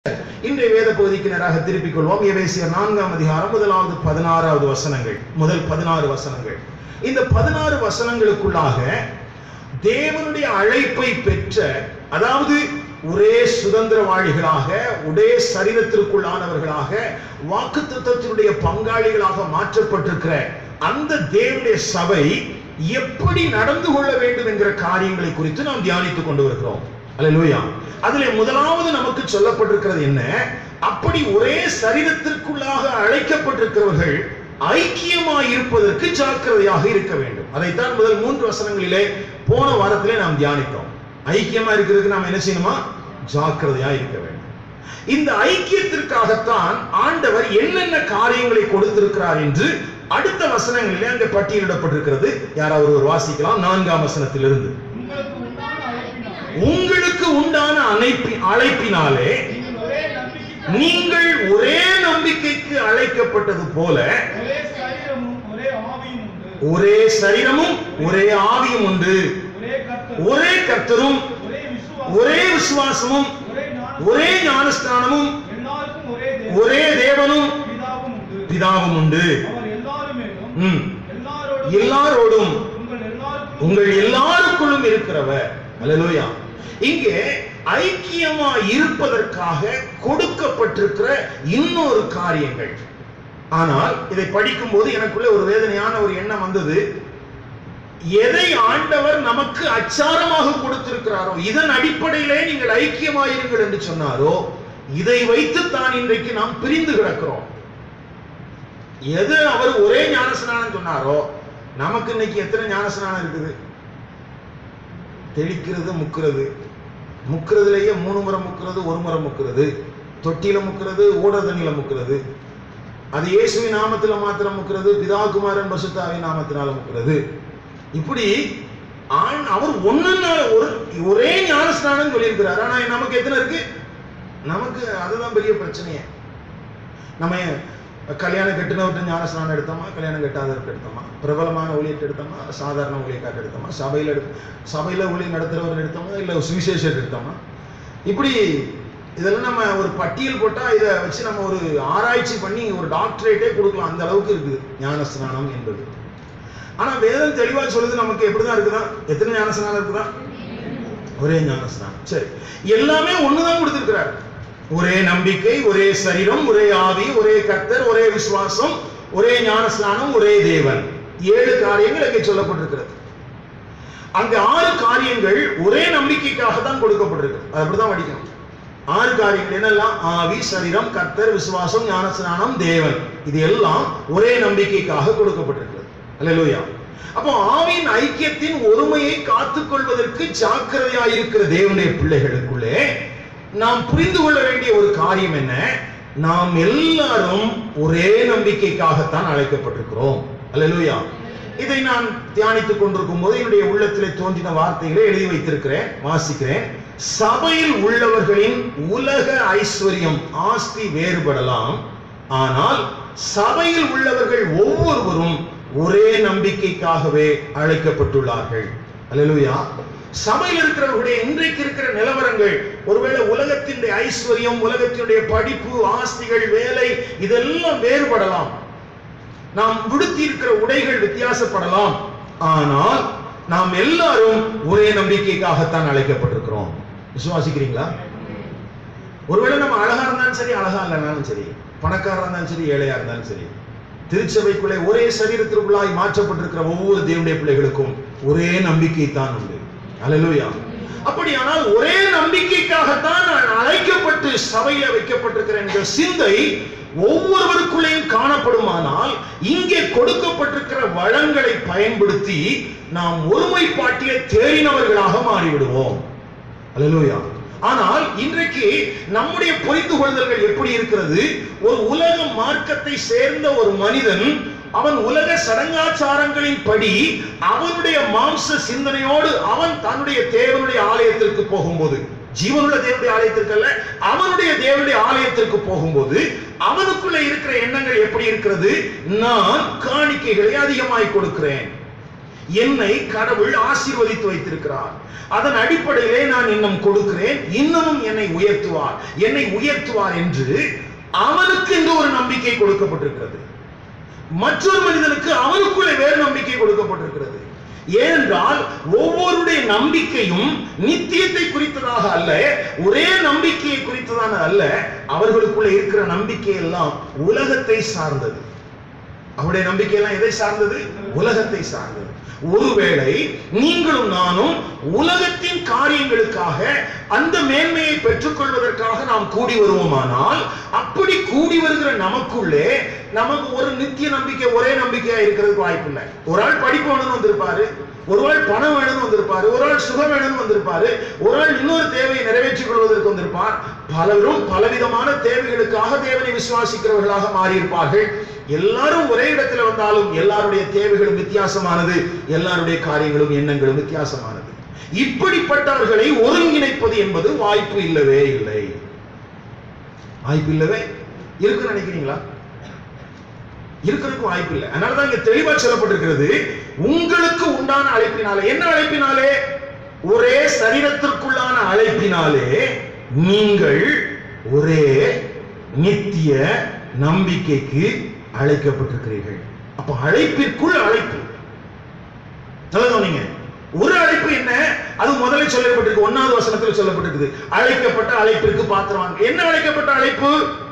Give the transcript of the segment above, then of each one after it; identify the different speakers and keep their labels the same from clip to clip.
Speaker 1: இன்றைய வேத பகுதிக்கு நேராக திருப்பிக் கொள்வோம் எபேசியர் நான்காம் அதிகாரம் முதலாவது பதினாறாவது வசனங்கள் முதல் பதினாறு வசனங்கள் இந்த பதினாறு வசனங்களுக்குள்ளாக தேவனுடைய அழைப்பை பெற்ற அதாவது ஒரே சுதந்திரவாளிகளாக ஒரே சரீரத்திற்குள்ளானவர்களாக வாக்குத்தத்தத்தினுடைய பங்காளிகளாக மாற்றப்பட்டிருக்கிற அந்த தேவனுடைய சபை எப்படி நடந்து கொள்ள வேண்டும் என்கிற காரியங்களை குறித்து நாம் தியானித்துக் கொண்டு வருகிறோம் அல்லேலூயா அதுல முதலாவது நமக்கு சொல்லப்பட்டிருக்கிறது என்ன அப்படி ஒரே சரீரத்திற்குள்ளாக அழைக்கப்பட்டிருக்கிறவர்கள் ஐக்கியமாய் இருப்பதற்கு ஜாக்கிரதையாக இருக்க வேண்டும் அதைத்தான் முதல் மூன்று வசனங்களிலே போன வாரத்திலே நாம் தியானித்தோம் ஐக்கியமா இருக்கிறதுக்கு நாம் என்ன செய்யணுமா ஜாக்கிரதையா இருக்க வேண்டும் இந்த ஐக்கியத்திற்காகத்தான் ஆண்டவர் என்னென்ன காரியங்களை கொடுத்திருக்கிறார் என்று அடுத்த வசனங்களிலே அங்கே பட்டியலிடப்பட்டிருக்கிறது யாராவது ஒரு வாசிக்கலாம் நான்காம் வசனத்திலிருந்து
Speaker 2: உங்களுக்கு உண்டான அழைப்பினாலே
Speaker 1: உங்களுக்கு உண்டான அழைப்பி அழைப்பினாலே
Speaker 2: நீங்கள் ஒரே நம்பிக்கைக்கு
Speaker 1: நீங்கள் ஒரே நம்பிக்கைக்கு அழைக்கப்பட்டது போல
Speaker 2: ஒரே சரீரமும் ஒரே ஆவியும் உண்டு
Speaker 1: ஒரே சரீரமும் ஒரே ஆவியும் உண்டு
Speaker 2: ஒரே கர்த்தர்
Speaker 1: ஒரே கர்த்தரும்
Speaker 2: ஒரே விசுவாசம்
Speaker 1: ஒரே விசுவாசமும்
Speaker 2: ஒரே ஞானம்
Speaker 1: ஒரே ஞானஸ்தானமும்
Speaker 2: எல்லாருக்கும் ஒரே தேவன்
Speaker 1: ஒரே தேவனும்
Speaker 2: பிதாவும் உண்டு
Speaker 1: பிதாவும் உண்டு
Speaker 2: அவர் எல்லாருமேலும்
Speaker 1: ம்.
Speaker 2: எல்லாரோடும்
Speaker 1: எல்லாரோடும்
Speaker 2: உங்கள் எல்லாருக்கும்
Speaker 1: உங்கள் எல்லாருக்குள்ளும் இருக்கிறவர் அல்லேலூயா இங்கே ஐக்கியமா இருப்பதற்காக கொடுக்கப்பட்டிருக்கிற இன்னொரு காரியங்கள் ஆனால் இதை படிக்கும்போது எனக்குள்ள ஒரு வேதனையான ஒரு எண்ணம் வந்தது எதை ஆண்டவர் நமக்கு அச்சாரமாக கொடுத்திருக்கிறாரோ இதன் அடிப்படையிலே நீங்கள் ஐக்கியமாயிருங்கள் என்று சொன்னாரோ இதை வைத்து தான் இன்றைக்கு நாம் பிரிந்து கிடக்கிறோம் எது அவர் ஒரே ஞானஸ்நானம் சொன்னாரோ நமக்கு இன்னைக்கு எத்தனை ஞானஸ்நானம் இருக்குது தெளிக்கிறது முக்கிறது முக்கிறதுலயே மூணு முறை முக்கிறது ஒரு முறை முக்கிறது தொட்டியில முக்கிறது ஓடதண்ணில முக்கிறது அது இயேசுவின் நாமத்துல மாத்திரம் முக்கிறது பிதாகுமாரன் பசுத்தாவின் நாமத்தினால முக்கிறது இப்படி ஆண் அவர் ஒண்ணுனால ஒரு ஒரே ஞானஸ்நானம் சொல்லியிருக்கிறார் ஆனா நமக்கு எத்தனை இருக்கு நமக்கு அதுதான் பெரிய பிரச்சனையே நம்ம கல்யாணம் கட்டினவர்கிட்ட ஞானஸ்நானம் எடுத்தோமா கல்யாணம் கட்டாதவர்கிட்ட எடுத்தோமா பிரபலமான ஊழியத்தை எடுத்தோமா சாதாரண ஊழியக்காரர் எடுத்தோமா சபையில் எடு சபையில் ஊழியம் நடத்துகிறவர் எடுத்தோமா இல்லை சுவிசேஷர் எடுத்தோமா இப்படி இதெல்லாம் நம்ம ஒரு பட்டியல் போட்டால் இதை வச்சு நம்ம ஒரு ஆராய்ச்சி பண்ணி ஒரு டாக்டரேட்டே கொடுக்கலாம் அந்த அளவுக்கு இருக்குது ஞானஸ்நானம் என்பது ஆனால் வேதம் தெளிவாக சொல்லுது நமக்கு எப்படிதான் இருக்குதா எத்தனை ஞானஸ்நானம் இருக்குதா ஒரே ஞானஸ்நானம் சரி எல்லாமே ஒண்ணுதான் கொடுத்திருக்கிறார் ஒரே நம்பிக்கை ஒரே சரீரம் ஒரே ஆவி ஒரே கர்த்தர் ஒரே விசுவாசம் ஒரே ஞானஸ்நானம் ஒரே தேவன் ஏழு காரியங்கள் அங்கே சொல்லப்பட்டிருக்கிறது அங்க ஆறு காரியங்கள் ஒரே நம்பிக்கைக்காக தான் கொடுக்கப்பட்டிருக்கு அது அப்படிதான் படிக்கணும் ஆறு காரியங்கள் என்னெல்லாம் ஆவி சரீரம் கர்த்தர் விசுவாசம் ஞானஸ்நானம் தேவன் இது எல்லாம் ஒரே நம்பிக்கைக்காக கொடுக்கப்பட்டிருக்கிறது அல்லேலூயா அப்போ ஆவியின் ஐக்கியத்தின் ஒருமையை காத்துக்கொள்வதற்கு ஜாக்கிரதையாய் இருக்கிற தேவனுடைய பிள்ளைகளுக்குள்ளே நாம் புரிந்து கொள்ள வேண்டிய ஒரு காரியம் என்ன நாம் எல்லாரும் ஒரே நம்பிக்கைக்காகத்தான் அழைக்கப்பட்டிருக்கிறோம் அல்லேலூயா இதை நான் தியானித்துக் கொண்டிருக்கும் போது என்னுடைய உள்ளத்திலே தோன்றின வார்த்தைகளை எழுதி வைத்திருக்கிறேன் வாசிக்கிறேன் சபையில் உள்ளவர்களின் உலக ஐஸ்வர்யம் ஆஸ்தி வேறுபடலாம் ஆனால் சபையில் உள்ளவர்கள் ஒவ்வொருவரும் ஒரே நம்பிக்கைக்காகவே அழைக்கப்பட்டுள்ளார்கள் அல்லேலூயா சபையில் இருக்கிறவர்களுடைய இன்றைக்கு இருக்கிற நிலவரங்கள் ஒருவேளை உலகத்தினுடைய ஐஸ்வர்யம் உலகத்தினுடைய படிப்பு ஆஸ்திகள் வேலை இதெல்லாம் வேறுபடலாம் நாம் விடுத்தி இருக்கிற உடைகள் வித்தியாசப்படலாம் ஆனால் நாம் எல்லாரும் ஒரே நம்பிக்கைக்காகத்தான் அழைக்கப்பட்டிருக்கிறோம் விசுவாசிக்கிறீங்களா ஒருவேளை நம்ம அழகா இருந்தாலும் சரி அழகா இல்லைனாலும் சரி பணக்காரா இருந்தாலும் சரி ஏழையா இருந்தாலும் சரி திருச்சபைக்குள்ளே ஒரே சரீரத்திற்குள்ளாய் மாற்றப்பட்டிருக்கிற ஒவ்வொரு தேவனுடைய பிள்ளைகளுக்கும் ஒரே நம்பிக்கை தான் உண்டு அல்லேலூயா அப்படியானால் ஒரே நம்பிக்கைக்காகத்தான் நான் அழைக்கப்பட்டு சபையில வைக்கப்பட்டிருக்கிற இந்த சிந்தை ஒவ்வொருவருக்குள்ளேயும் காணப்படுமானால் இங்கே கொடுக்கப்பட்டிருக்கிற வளங்களை பயன்படுத்தி நாம் ஒருமைப்பாட்டிலே தேறினவர்களாக மாறிவிடுவோம் அல்லேலூயா ஆனால் இன்றைக்கு நம்முடைய புரிந்து கொள்தல்கள் எப்படி இருக்கிறது ஒரு உலக மார்க்கத்தை சேர்ந்த ஒரு மனிதன் அவன் உலக சடங்காச்சாரங்களின் படி அவனுடைய மாம்ச சிந்தனையோடு அவன் தன்னுடைய தேவனுடைய ஆலயத்திற்கு போகும்போது ஜீவனுள்ள தேவனுடைய ஆலயத்திற்கு அல்ல அவனுடைய தேவனுடைய ஆலயத்திற்கு போகும்போது அவனுக்குள்ள இருக்கிற எண்ணங்கள் எப்படி இருக்கிறது நான் காணிக்கைகளை அதிகமாய் கொடுக்கிறேன் என்னை கடவுள் ஆசீர்வதித்து வைத்திருக்கிறார் அதன் அடிப்படையிலே நான் இன்னும் கொடுக்கிறேன் இன்னமும் என்னை உயர்த்துவார் என்னை உயர்த்துவார் என்று அவனுக்கு என்று ஒரு நம்பிக்கை கொடுக்கப்பட்டிருக்கிறது மற்றொரு மனிதனுக்கு அவனுக்குள்ளே வேறு நம்பிக்கை கொடுக்கப்பட்டிருக்கிறது ஏனென்றால் ஒவ்வொருடைய நம்பிக்கையும் நித்தியத்தை குறித்ததாக அல்ல ஒரே நம்பிக்கையை குறித்ததான அல்ல அவர்களுக்குள்ள இருக்கிற நம்பிக்கை எல்லாம் உலகத்தை சார்ந்தது அவருடைய நம்பிக்கை எல்லாம் எதை சார்ந்தது உலகத்தை சார்ந்தது ஒருவேளை நீங்களும் நானும் உலகத்தின் காரியங்களுக்காக அந்த மேன்மையை பெற்றுக்கொள்வதற்காக நாம் கூடி வருவோமானால் அப்படி கூடி வருகிற நமக்குள்ளே நமக்கு ஒரு நித்திய நம்பிக்கை ஒரே நம்பிக்கையா இருக்கிறதுக்கு வாய்ப்பு இல்லை ஒரு ஆள் படிப்பு வேணும்னு வந்திருப்பாரு ஒரு ஆள் பணம் வேணும்னு வந்திருப்பாரு ஒரு ஆள் சுகம் வேணும்னு வந்திருப்பாரு ஒரு ஆள் இன்னொரு தேவையை நிறைவேற்றிக் கொள்வதற்கு வந்திருப்பார் பலரும் பலவிதமான தேவைகளுக்காக தேவனை விசுவாசிக்கிறவர்களாக மாறியிருப்பார்கள் எல்லாரும் ஒரே இடத்துல வந்தாலும் எல்லாருடைய தேவைகளும் வித்தியாசமானது எல்லாருடைய காரியங்களும் எண்ணங்களும் வித்தியாசமானது இப்படிப்பட்டவர்களை ஒருங்கிணைப்பது என்பது வாய்ப்பு இல்லவே இல்லை வாய்ப்பு இல்லவே இருக்குன்னு நினைக்கிறீங்களா இருக்கிறதுக்கு வாய்ப்பு இல்லை அதனாலதான் இங்க தெளிவா சொல்லப்பட்டிருக்கிறது உங்களுக்கு உண்டான அழைப்பினாலே என்ன அழைப்பினாலே ஒரே சரீரத்திற்குள்ளான அழைப்பினாலே நீங்கள் ஒரே நித்திய நம்பிக்கைக்கு அழைக்கப்பட்டிருக்கிறீர்கள் அப்ப அழைப்பிற்குள் அழைப்பு நல்லா கவனிங்க ஒரு அழைப்பு என்ன அது முதல்ல சொல்லப்பட்டிருக்கு ஒன்னாவது வசனத்தில் சொல்லப்பட்டிருக்குது அழைக்கப்பட்ட அழைப்பிற்கு பாத்திரவாங்க என்ன அழைக்கப்பட்ட அழைப்பு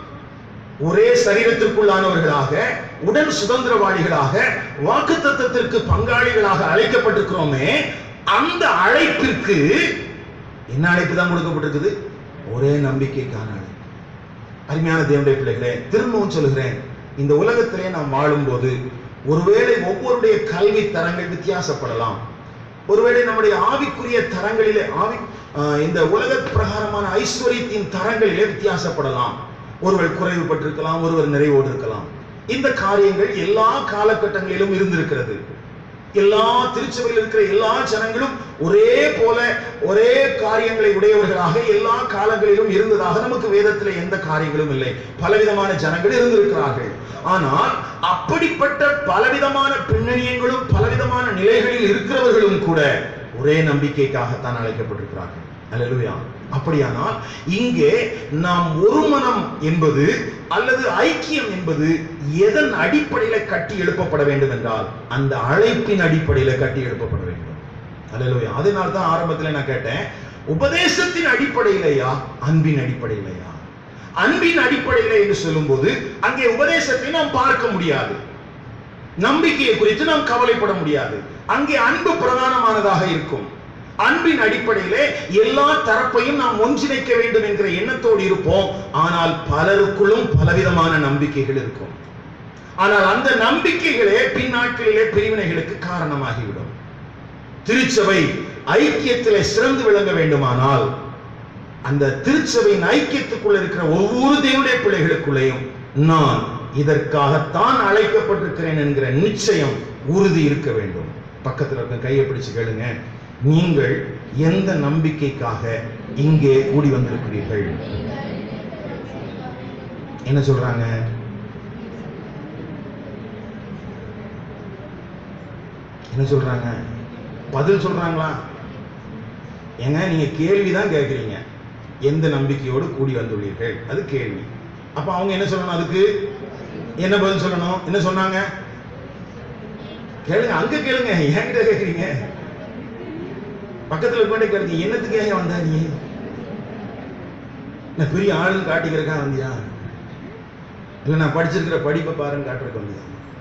Speaker 1: ஒரே சரீரத்திற்குள்ளானவர்களாக உடன் சுதந்திரவாளிகளாக வாக்கு தத்தத்திற்கு பங்காளிகளாக அழைக்கப்பட்டிருக்கிறோமே அந்த அழைப்பிற்கு என்ன அழைப்பு தான் கொடுக்கப்பட்டிருக்குது ஒரே நம்பிக்கைக்கான அழைப்பு அருமையான தேவனுடைய பிள்ளைகளே திரும்பவும் சொல்லுகிறேன் இந்த உலகத்திலே நாம் வாழும்போது ஒருவேளை ஒவ்வொருடைய கல்வி தரங்கள் வித்தியாசப்படலாம் ஒருவேளை நம்முடைய ஆவிக்குரிய தரங்களிலே ஆவி ஆஹ் இந்த உலக பிரகாரமான ஐஸ்வர்யத்தின் தரங்களிலே வித்தியாசப்படலாம் ஒருவர் குறைவுபட்டிருக்கலாம் ஒருவர் நிறைவோடு இருக்கலாம் இந்த காரியங்கள் எல்லா காலகட்டங்களிலும் இருந்திருக்கிறது எல்லா திருச்சபையில் இருக்கிற எல்லா ஜனங்களும் ஒரே போல ஒரே காரியங்களை உடையவர்களாக எல்லா காலங்களிலும் இருந்ததாக நமக்கு வேதத்தில் எந்த காரியங்களும் இல்லை பலவிதமான ஜனங்கள் இருந்திருக்கிறார்கள் ஆனால் அப்படிப்பட்ட பலவிதமான பின்னணியங்களும் பலவிதமான நிலைகளில் இருக்கிறவர்களும் கூட ஒரே நம்பிக்கைக்காகத்தான் அழைக்கப்பட்டிருக்கிறார்கள் அல்லேலூயா அப்படியானால் இங்கே நாம் ஒரு மனம் என்பது அல்லது ஐக்கியம் என்பது எதன் அடிப்படையில கட்டி எழுப்பப்பட வேண்டும் என்றால் அந்த அழைப்பின் அடிப்படையில கட்டி எழுப்பப்பட வேண்டும் அல்லேலூயா அதனால தான் ஆரம்பத்தில் நான் கேட்டேன் உபதேசத்தின் அடிப்படையிலையா அன்பின் அடிப்படையிலையா அன்பின் அடிப்படையில என்று சொல்லும்போது அங்கே உபதேசத்தை நாம் பார்க்க முடியாது நம்பிக்கையை குறித்து நாம் கவலைப்பட முடியாது அங்கே அன்பு பிரதானமானதாக இருக்கும் அன்பின் அடிப்படையிலே எல்லா தரப்பையும் நாம் ஒன்றிணைக்க வேண்டும் என்கிற எண்ணத்தோடு இருப்போம் ஆனால் பலருக்குள்ளும் பலவிதமான நம்பிக்கைகள் இருக்கும் ஆனால் அந்த நம்பிக்கைகளே பின்னாட்களிலே பிரிவினைகளுக்கு காரணமாகிவிடும் திருச்சபை ஐக்கியத்திலே சிறந்து விளங்க வேண்டுமானால் அந்த திருச்சபையின் ஐக்கியத்துக்குள்ள இருக்கிற ஒவ்வொரு தேவனுடைய பிள்ளைகளுக்குள்ளேயும் நான் இதற்காகத்தான் அழைக்கப்பட்டிருக்கிறேன் என்கிற நிச்சயம் உறுதி இருக்க வேண்டும் பக்கத்துல இருக்க கையை பிடிச்சு கேளுங்க நீங்கள் எந்த நம்பிக்கைக்காக இங்கே கூடி வந்திருக்கிறீர்கள் என்ன சொல்றாங்க என்ன சொல்றாங்க பதில் சொல்றாங்களா ஏங்க நீங்க கேள்விதான் கேட்குறீங்க எந்த நம்பிக்கையோடு கூடி வந்துள்ளீர்கள் அது கேள்வி அப்ப அவங்க என்ன சொல்லணும் அதுக்கு என்ன பதில் சொல்லணும் என்ன சொன்னாங்க கேளுங்க அங்க கேளுங்க என்கிட்ட கேக்குறீங்க பக்கத்துல இருக்க கேளுங்க என்னத்துக்கு ஏன் வந்தா நீ நான் பெரிய ஆளுன்னு காட்டிக்கிறக்கா வந்தியா இல்ல நான் படிச்சிருக்கிற படிப்பை பாருன்னு காட்டுறதுக்கு வந்தியா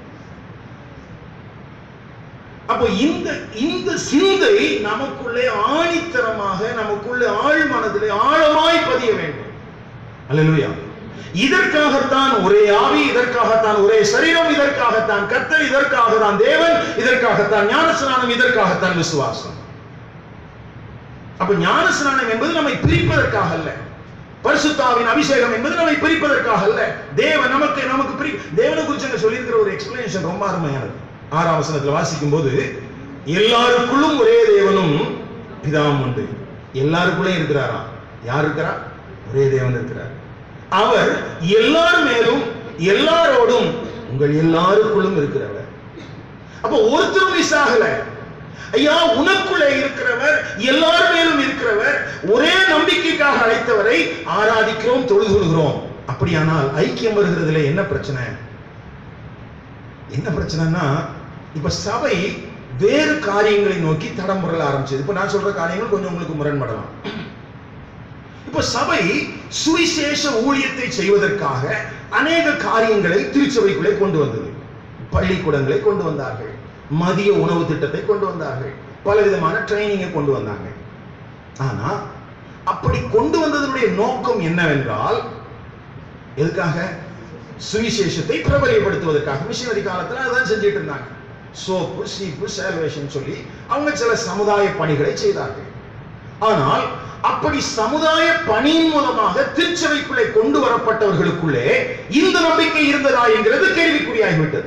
Speaker 1: அப்போ இந்த இந்த சிந்தை நமக்குள்ளே ஆணித்தரமாக நமக்குள்ளே ஆழ் மனதிலே ஆழமாய் பதிய வேண்டும் அல்லேலூயா இதற்காகத்தான் ஒரே ஆவி இதற்காகத்தான் ஒரே சரீரம் இதற்காகத்தான் கர்த்தர் இதற்காகத்தான் தேவன் இதற்காகத்தான் ஞானஸ்நானம் இதற்காகத்தான் விசுவாசம் அப்ப ஞானஸ்நானம் என்பது நம்மை பிரிப்பதற்காக அல்ல பரிசுத்தாவின் அபிஷேகம் என்பது நம்மை பிரிப்பதற்காக அல்ல தேவன் நமக்கு நமக்கு பிரி தேவனை குறித்து அங்க சொல்லியிருக்கிற ஒரு எக்ஸ்பிளனேஷன் ரொம்ப அருமையானது ஆறாம் வசனத்துல வாசிக்கும் போது எல்லாருக்குள்ளும் ஒரே தேவனும் பிதாவும் உண்டு எல்லாருக்குள்ளேயும் இருக்கிறாராம் யார் இருக்கிறா ஒரே தேவன் இருக்கிறார் அவர் எல்லார் மேலும் எல்லாரோடும் உங்கள் எல்லாருக்குள்ளும் இருக்கிறவர் அப்ப ஒருத்தரும் மிஸ் ஆகல ஐயா உனக்குள்ளே இருக்கிறவர் எல்லார் மேலும் இருக்கிறவர் ஒரே நம்பிக்கைக்காக அழைத்தவரை ஆராதிக்கிறோம் தொழுது கொள்கிறோம் அப்படியானால் ஐக்கியம் வருகிறதுல என்ன பிரச்சனை என்ன பிரச்சனைனா இப்ப சபை வேறு காரியங்களை நோக்கி தடம் முரல ஆரம்பிச்சது இப்ப நான் சொல்ற காரியங்கள் கொஞ்சம் உங்களுக்கு முரண்படலாம் இப்ப சபை சுவிசேஷ ஊழியத்தை செய்வதற்காக அநேக காரியங்களை திருச்சபைக்குள்ளே கொண்டு வந்தது பள்ளிக்கூடங்களை கொண்டு வந்தார்கள் மதிய உணவு திட்டத்தை கொண்டு வந்தார்கள் பலவிதமான ட்ரைனிங்கை கொண்டு வந்தாங்க ஆனா அப்படி கொண்டு வந்ததனுடைய நோக்கம் என்னவென்றால் எதுக்காக சுவிசேஷத்தை பிரபலியப்படுத்துவதற்காக மிஷினரி காலத்துல அதான் செஞ்சுட்டு இருந்தாங்க சோப்பு சீப்பு சேல்வேஷன் சொல்லி அவங்க சில சமுதாய பணிகளை செய்தார்கள் ஆனால் அப்படி சமுதாய பணியின் மூலமாக திருச்சபைக்குள்ளே கொண்டு வரப்பட்டவர்களுக்குள்ளே இந்த நம்பிக்கை இருந்ததா என்கிறது கேள்விக்குறியாகிவிட்டது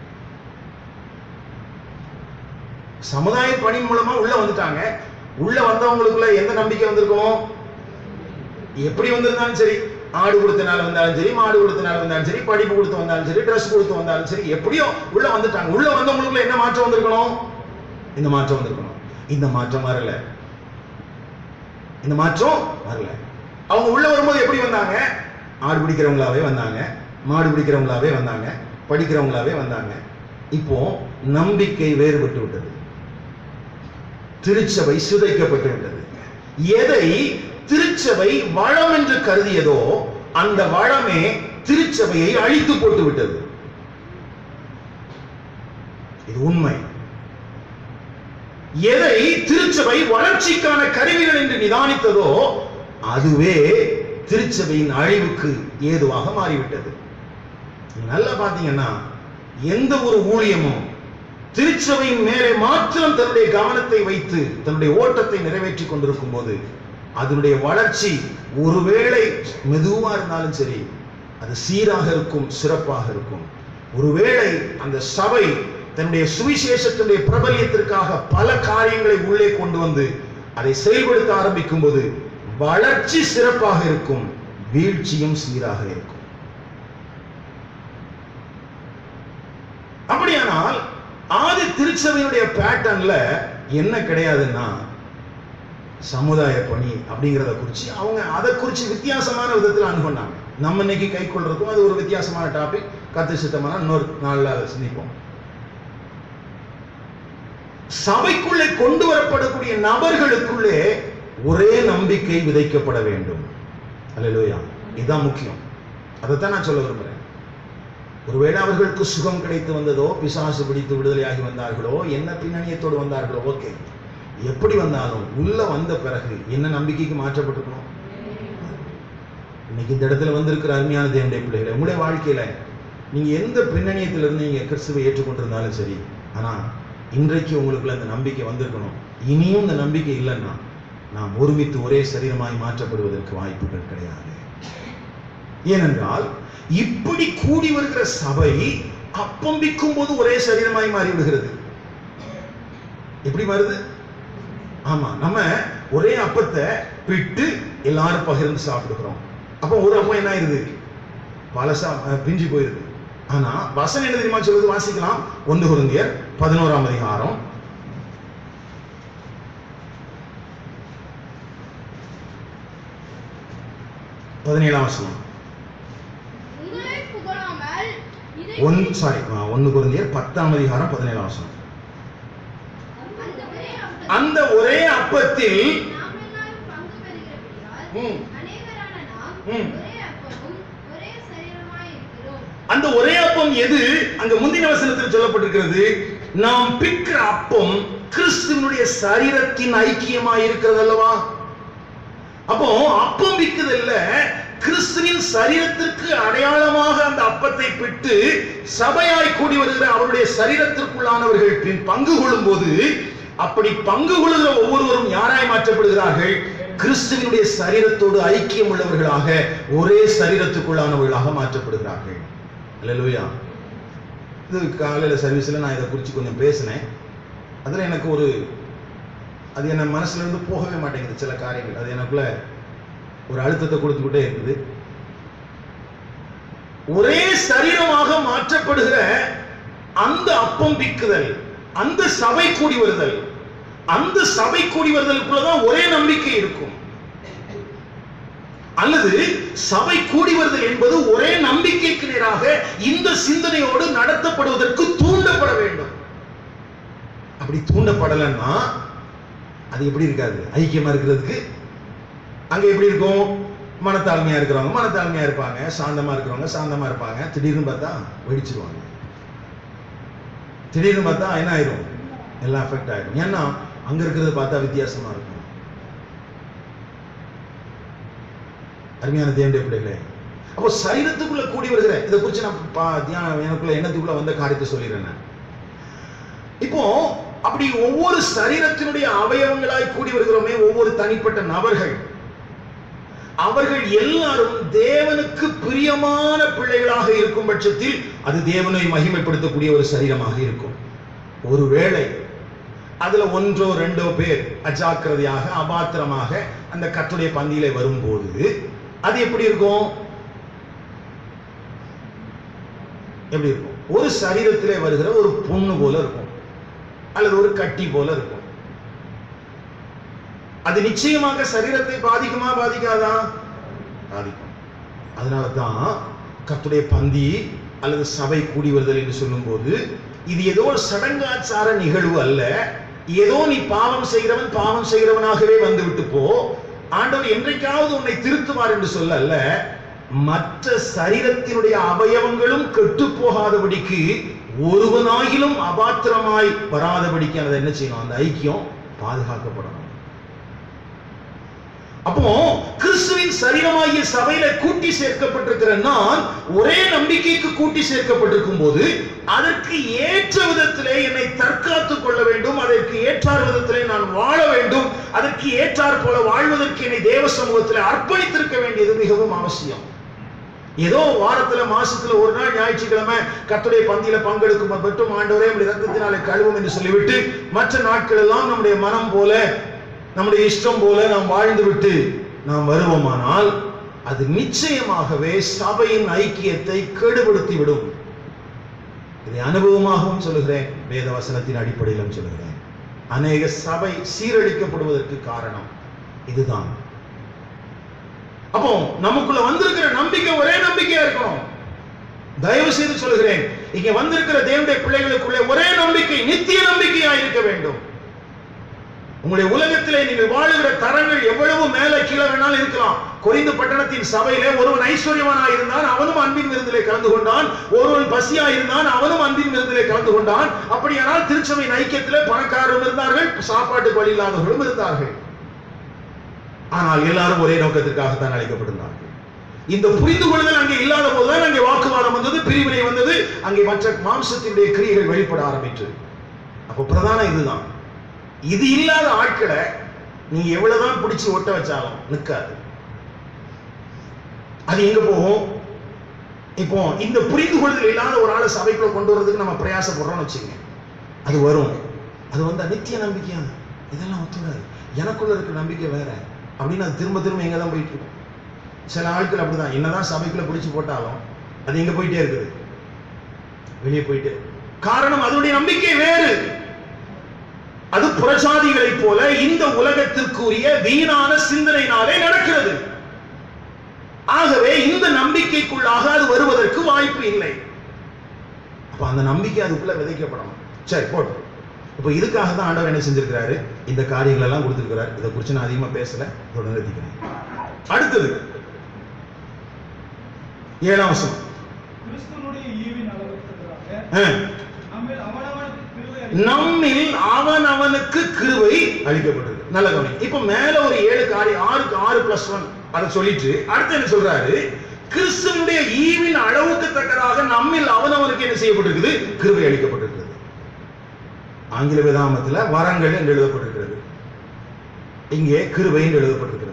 Speaker 1: சமுதாய பணி மூலமா உள்ள வந்துட்டாங்க உள்ள வந்தவங்களுக்குள்ள எந்த நம்பிக்கை வந்திருக்கும் எப்படி வந்திருந்தாலும் சரி ஆடு கொடுத்தனால வந்தாலும் சரி மாடு கொடுத்தனால வந்தாலும் சரி படிப்பு கொடுத்து வந்தாலும் சரி ட்ரெஸ் கொடுத்து வந்தாலும் சரி எப்படியோ உள்ள வந்துட்டாங்க உள்ள வந்தவங்களுக்குள்ள என்ன மாற்றம் வந்திருக்கணும் இந்த மாற்றம் வந்திருக்கணும் இந்த மாற்றம் வரல இந்த மாற்றம் வரல அவங்க உள்ள வரும்போது எப்படி வந்தாங்க ஆடு பிடிக்கிறவங்களாவே வந்தாங்க மாடு பிடிக்கிறவங்களாவே வந்தாங்க படிக்கிறவங்களாவே வந்தாங்க இப்போ நம்பிக்கை வேறுபட்டு விட்டது திருச்சபை சிதைக்கப்பட்டு விட்டது எதை திருச்சபை வளம் என்று கருதியதோ அந்த வளமே திருச்சபையை அழித்து போட்டு விட்டது இது உண்மை எதை திருச்சபை வளர்ச்சிக்கான கருவிகள் என்று நிதானித்ததோ அதுவே திருச்சபையின் அழிவுக்கு ஏதுவாக மாறிவிட்டது நீங்க நல்லா பாத்தீங்கன்னா எந்த ஒரு ஊழியமும் திருச்சபையின் மேலே மாத்திரம் தன்னுடைய கவனத்தை வைத்து தன்னுடைய ஓட்டத்தை நிறைவேற்றி கொண்டிருக்கும் போது அதனுடைய வளர்ச்சி ஒருவேளை மெதுவா இருந்தாலும் சரி அது சீராக இருக்கும் சிறப்பாக இருக்கும் ஒருவேளை அந்த சபை தன்னுடைய சுவிசேஷத்தினுடைய பிரபல்யத்திற்காக பல காரியங்களை உள்ளே கொண்டு வந்து அதை செயல்படுத்த ஆரம்பிக்கும் போது வளர்ச்சி சிறப்பாக இருக்கும் வீழ்ச்சியும் சீராக இருக்கும் அப்படியானால் ஆதி திருச்சபையுடைய பேட்டர்ன்ல என்ன கிடையாதுன்னா சமுதாய பணி அப்படிங்கிறத குறிச்சு அவங்க அதை குறிச்சு வித்தியாசமான விதத்தில் அணுகுனாங்க நம்ம இன்னைக்கு கை கொள்றதுக்கும் அது ஒரு வித்தியாசமான டாபிக் கத்து சித்தமான இன்னொரு நாள்ல அதை சிந்திப்போம் சபைக்குள்ளே கொண்டு வரப்படக்கூடிய நபர்களுக்குள்ளே ஒரே நம்பிக்கை விதைக்கப்பட வேண்டும் அல்லேலூயா இதுதான் முக்கியம் அதைத்தான் நான் சொல்ல விரும்புறேன் ஒருவேளை அவர்களுக்கு சுகம் கிடைத்து வந்ததோ பிசாசு பிடித்து விடுதலையாகி வந்தார்களோ என்ன பின்னணியத்தோடு வந்தார்களோ ஓகே எப்படி வந்தாலும் உள்ள வந்த பிறகு என்ன நம்பிக்கைக்கு மாற்றப்பட்டிருக்கணும் இன்னைக்கு இந்த இடத்துல வந்திருக்கிற அருமையான தேவனுடைய பிள்ளைகளை உங்களுடைய வாழ்க்கையில நீங்க எந்த பின்னணியத்திலிருந்து நீங்க கிறிஸ்துவை ஏற்றுக்கொண்டிருந்தாலும் சரி ஆனா இன்றைக்கு உங்களுக்குள்ள அந்த நம்பிக்கை வந்திருக்கணும் இனியும் இந்த நம்பிக்கை இல்லைன்னா நாம் ஒருமித்து ஒரே சரீரமாய் மாற்றப்படுவதற்கு வாய்ப்புகள் கிடையாது ஏனென்றால் இப்படி கூடி வருகிற சபை அப்பம்பிக்கும் போது ஒரே சரீரமாய் மாறி விடுகிறது எப்படி வருது ஆமா நம்ம ஒரே அப்பத்தை பிட்டு எல்லாரும் பகிர்ந்து சாப்பிடுகிறோம் அப்போ ஒரு அப்பம் என்ன ஆயிருது பழசா அஹ், பிஞ்சு போயிருது ஆனா வசனம் என்ன தெரியுமா சொல்லுது வாசிக்கலாம் ஒன்று குருந்தியர் பதினோராம் அதிகாரம் பதினேழாம் வசனம்
Speaker 3: உங்களை புகழாமல் இதை
Speaker 1: ஒன் சாரி ஒன்று குருந்தியர் பத்தாம் அதிகாரம் பதினேழாம் வசனம்
Speaker 3: அந்த ஒரே அப்பத்தில்
Speaker 1: அந்த ஒரே அப்பத்தில்
Speaker 3: நாம் எல்லாரும் பங்கு பெறுகிறபடியால்
Speaker 1: ம்.
Speaker 3: அநேகரான நாம்
Speaker 1: ம்.
Speaker 3: ஒரே அப்பமும் ஒரே சரீரமாய் இருக்கிறோம்
Speaker 1: அந்த ஒரே அப்பம் எது அங்க முந்தின வசனத்தில் சொல்லப்பட்டிருக்கிறது நாம் பிற்கிற அப்பம் கிறிஸ்துவனுடைய சரீரத்தின் ஐக்கியமாய் இருக்கிறது அல்லவா அப்போ அப்பம் விற்குதல்ல கிறிஸ்துவின் சரீரத்திற்கு அடையாளமாக அந்த அப்பத்தை பிட்டு சபையாய் கூடி வருகிற அவருடைய சரீரத்திற்குள்ளானவர்கள் பின் பங்கு கொள்ளும் போது அப்படி பங்கு கொள்ளுகிற ஒவ்வொருவரும் யாராய் மாற்றப்படுகிறார்கள் கிறிஸ்துவினுடைய சரீரத்தோடு ஐக்கியம் உள்ளவர்களாக ஒரே சரீரத்துக்குள்ளானவர்களாக மாற்றப்படுகிறார்கள் அல்லேலூயா இது காலையில் சர்வீஸில் நான் இதை குறித்து கொஞ்சம் பேசினேன் அதில் எனக்கு ஒரு அது என் மனசுல இருந்து போகவே மாட்டேங்குது சில காரியங்கள் அது எனக்குள்ள ஒரு அழுத்தத்தை கொடுத்துக்கிட்டே இருக்குது ஒரே சரீரமாக மாற்றப்படுகிற அந்த அப்பம் பிக்குதல் அந்த சபை கூடி வருதல் அந்த சபை கூடி வருதலுக்குள்ளதான் ஒரே நம்பிக்கை இருக்கும் அல்லது சபை கூடி வருதல் என்பது ஒரே நம்பிக்கைக்கு நேராக இந்த சிந்தனையோடு நடத்தப்படுவதற்கு தூண்டப்பட வேண்டும் அப்படி தூண்டப்படலைன்னா அது எப்படி இருக்காது ஐக்கியமா இருக்கிறதுக்கு அங்க எப்படி இருக்கும் மனத்தாழ்மையா இருக்கிறவங்க மனத்தாழ்மையா இருப்பாங்க சாந்தமா இருக்கிறவங்க சாந்தமா இருப்பாங்க திடீர்னு பார்த்தா வெடிச்சிருவாங்க திடீர்னு பார்த்தா என்ன ஆயிரும் எல்லாம் அஃபெக்ட் ஆயிடும் ஏன்னா அங்க இருக்கிறத பார்த்தா வித்தியாசமா இருக்கும் அருமையான தேவனுடைய பிள்ளைகளே அப்போ சரீரத்துக்குள்ள கூடி வருகிற இதை குறித்து நான் பா- தியானம் எனக்குள்ள எண்ணத்துக்குள்ள வந்த காரியத்தை சொல்லிடுறேன் நான். இப்போ அப்படி ஒவ்வொரு சரீரத்தினுடைய அவயவங்களாய் கூடி வருகிறோமே ஒவ்வொரு தனிப்பட்ட நபர்கள் அவர்கள் எல்லாரும் தேவனுக்கு பிரியமான பிள்ளைகளாக இருக்கும் பட்சத்தில் அது தேவனை மகிமைப்படுத்தக்கூடிய ஒரு சரீரமாக இருக்கும் ஒருவேளை அதுல ஒன்றோ ரெண்டோ பேர் அஜாக்கிரதையாக அபாத்திரமாக அந்த கத்துடைய பந்தியிலே வரும்போது அது எப்படி இருக்கும் எப்படி இருக்கும் ஒரு சரீரத்திலே வருகிற ஒரு புண்ணு போல இருக்கும் அல்லது ஒரு கட்டி போல இருக்கும் அது நிச்சயமாக சரீரத்தை பாதிக்குமா பாதிக்காதா பாதிக்கும் அதனால தான் கத்துடைய பந்தி அல்லது சபை கூடி வருதல் என்று சொல்லும்போது இது ஏதோ ஒரு சடங்காச்சார நிகழ்வு அல்ல ஏதோ நீ பாவம் செய்கிறவன் பாவம் செய்கிறவனாகவே வந்து விட்டு போ ஆண்டவர் என்றைக்காவது உன்னை திருத்துவார் என்று சொல்ல அல்ல மற்ற சரீரத்தினுடைய அவயவங்களும் கெட்டு போகாதபடிக்கு ஒருவனாகிலும் அபாத்திரமாய் வராதபடிக்கு அதை என்ன செய்யணும் அந்த ஐக்கியம் பாதுகாக்கப்படணும் அப்போ கிறிஸ்துவின் சரீரமாகிய சபையில கூட்டி சேர்க்கப்பட்டிருக்கிற நான் ஒரே நம்பிக்கைக்கு கூட்டி சேர்க்கப்பட்டிருக்கும் போது அதற்கு ஏற்ற விதத்திலே என்னை தற்காத்துக் கொள்ள வேண்டும் அதற்கு ஏற்றார் விதத்திலே நான் வாழ வேண்டும் அதற்கு ஏற்றார் போல வாழ்வதற்கு என்னை தேவ சமூகத்திலே அர்ப்பணித்திருக்க வேண்டியது மிகவும் அவசியம் ஏதோ வாரத்துல மாசத்துல ஒரு நாள் ஞாயிற்றுக்கிழமை கர்த்தருடைய பந்தியில பங்கெடுக்கும் மட்டும் ஆண்டவரே நம்முடைய ரத்தத்தினாலே கழுவும் என்று சொல்லிவிட்டு மற்ற நாட்கள் எல்லாம் நம்முடைய மனம் போல நம்முடைய இஷ்டம் போல நாம் வாழ்ந்து விட்டு நாம் வருவோமானால் அது நிச்சயமாகவே சபையின் ஐக்கியத்தை கெடுபடுத்தி விடும் இதை அனுபவமாகவும் சொல்லுகிறேன் வேத வசனத்தின் அடிப்படையிலும் சொல்லுகிறேன் அநேக சபை சீரழிக்கப்படுவதற்கு காரணம் இதுதான் அப்போ நமக்குள்ள வந்திருக்கிற நம்பிக்கை ஒரே நம்பிக்கையா இருக்கணும் தயவு செய்து சொல்லுகிறேன் இங்க வந்திருக்கிற தேவனுடைய பிள்ளைகளுக்குள்ளே ஒரே நம்பிக்கை நித்திய நம்பிக்கையா இருக்க வேண்டும் உங்களுடைய உலகத்திலே நீங்கள் வாழுகிற தரங்கள் எவ்வளவு மேல கீழே வேணாலும் இருக்கலாம் கொரிந்து பட்டணத்தின் சபையிலே ஒருவன் ஐஸ்வர்யவானா இருந்தான் அவனும் அன்பின் விருந்திலே கலந்து கொண்டான் ஒருவன் பசியா இருந்தான் அவனும் அன்பின் விருந்திலே கலந்து கொண்டான் அப்படியானால் திருச்சபையின் ஐக்கியத்திலே பணக்காரரும் இருந்தார்கள் சாப்பாட்டுக்கு வழி இல்லாதவர்களும் இருந்தார்கள் ஆனால் எல்லாரும் ஒரே நோக்கத்திற்காகத்தான் அழைக்கப்பட்டிருந்தார்கள் இந்த புரிந்து கொள்ளுதல் அங்கே இல்லாத போதுதான் அங்கே வாக்குவாதம் வந்தது பிரிவினை வந்தது அங்கே மற்ற மாம்சத்தினுடைய கிரியைகள் வெளிப்பட ஆரம்பித்தது அப்போ பிரதானம் இதுதான் இது இல்லாத ஆட்களை நீங்க எவ்வளவுதான் பிடிச்சு ஒட்ட வச்சாலும் நிற்காது அது எங்க போகும் இப்போ இந்த புரிந்து கொள்ளுதல் இல்லாத ஒரு ஆளை சபைக்குள்ள கொண்டு வர்றதுக்கு நம்ம பிரயாசப்படுறோம்னு வச்சுங்க அது வரும் அது வந்து நித்திய நம்பிக்கையா இதெல்லாம் ஒத்துடாது எனக்குள்ள இருக்க நம்பிக்கை வேற அப்படின்னு அது திரும்ப திரும்ப எங்க தான் போயிட்டு இருக்கும் சில ஆட்கள் அப்படிதான் என்னதான் சபைக்குள்ள பிடிச்சு போட்டாலும் அது எங்க போயிட்டே இருக்குது வெளியே போயிட்டு காரணம் அதனுடைய நம்பிக்கை வேறு அது புறஜாதிகளைப் போல இந்த உலகத்திற்குரிய வீணான சிந்தனையினாலே நடக்கிறது ஆகவே இந்த நம்பிக்கைக்குள்ளாக அது வருவதற்கு வாய்ப்பு இல்லை அப்ப அந்த நம்பிக்கை அதுக்குள்ள விதைக்கப்படணும் சரி போட்டு இப்போ இதுக்காக தான் ஆண்டவர் என்ன செஞ்சிருக்கிறாரு இந்த காரியங்கள் எல்லாம் கொடுத்திருக்கிறார் இதை குறித்து நான் அதிகமா பேசல இதோட நிறுத்திக்கிறேன் அடுத்தது ஏழாம் வசனம்
Speaker 2: கிறிஸ்துவனுடைய ஈவின் அளவுக்கு
Speaker 1: ஆ.
Speaker 2: நம்மில் அவனவனுக்கு கிருபை அளித்து
Speaker 1: நம்மில் அவன் அவனுக்கு கிருபை அளிக்கப்பட்டிருக்கு நல்ல கவனி இப்ப மேல ஒரு ஏழு காரியம் ஆறுக்கு ஆறு பிளஸ் ஒன் அதை சொல்லிட்டு அடுத்து என்ன சொல்றாரு கிறிஸ்துவனுடைய ஈவின் அளவுக்கு தக்கதாக நம்மில் அவனவனுக்கு என்ன செய்யப்பட்டிருக்குது கிருபை அளிக்கப்பட்டிருக்கிறது ஆங்கில வேதாமத்துல வரங்கள் என்று எழுதப்பட்டிருக்கிறது இங்கே கிருபை என்று எழுதப்பட்டிருக்கிறது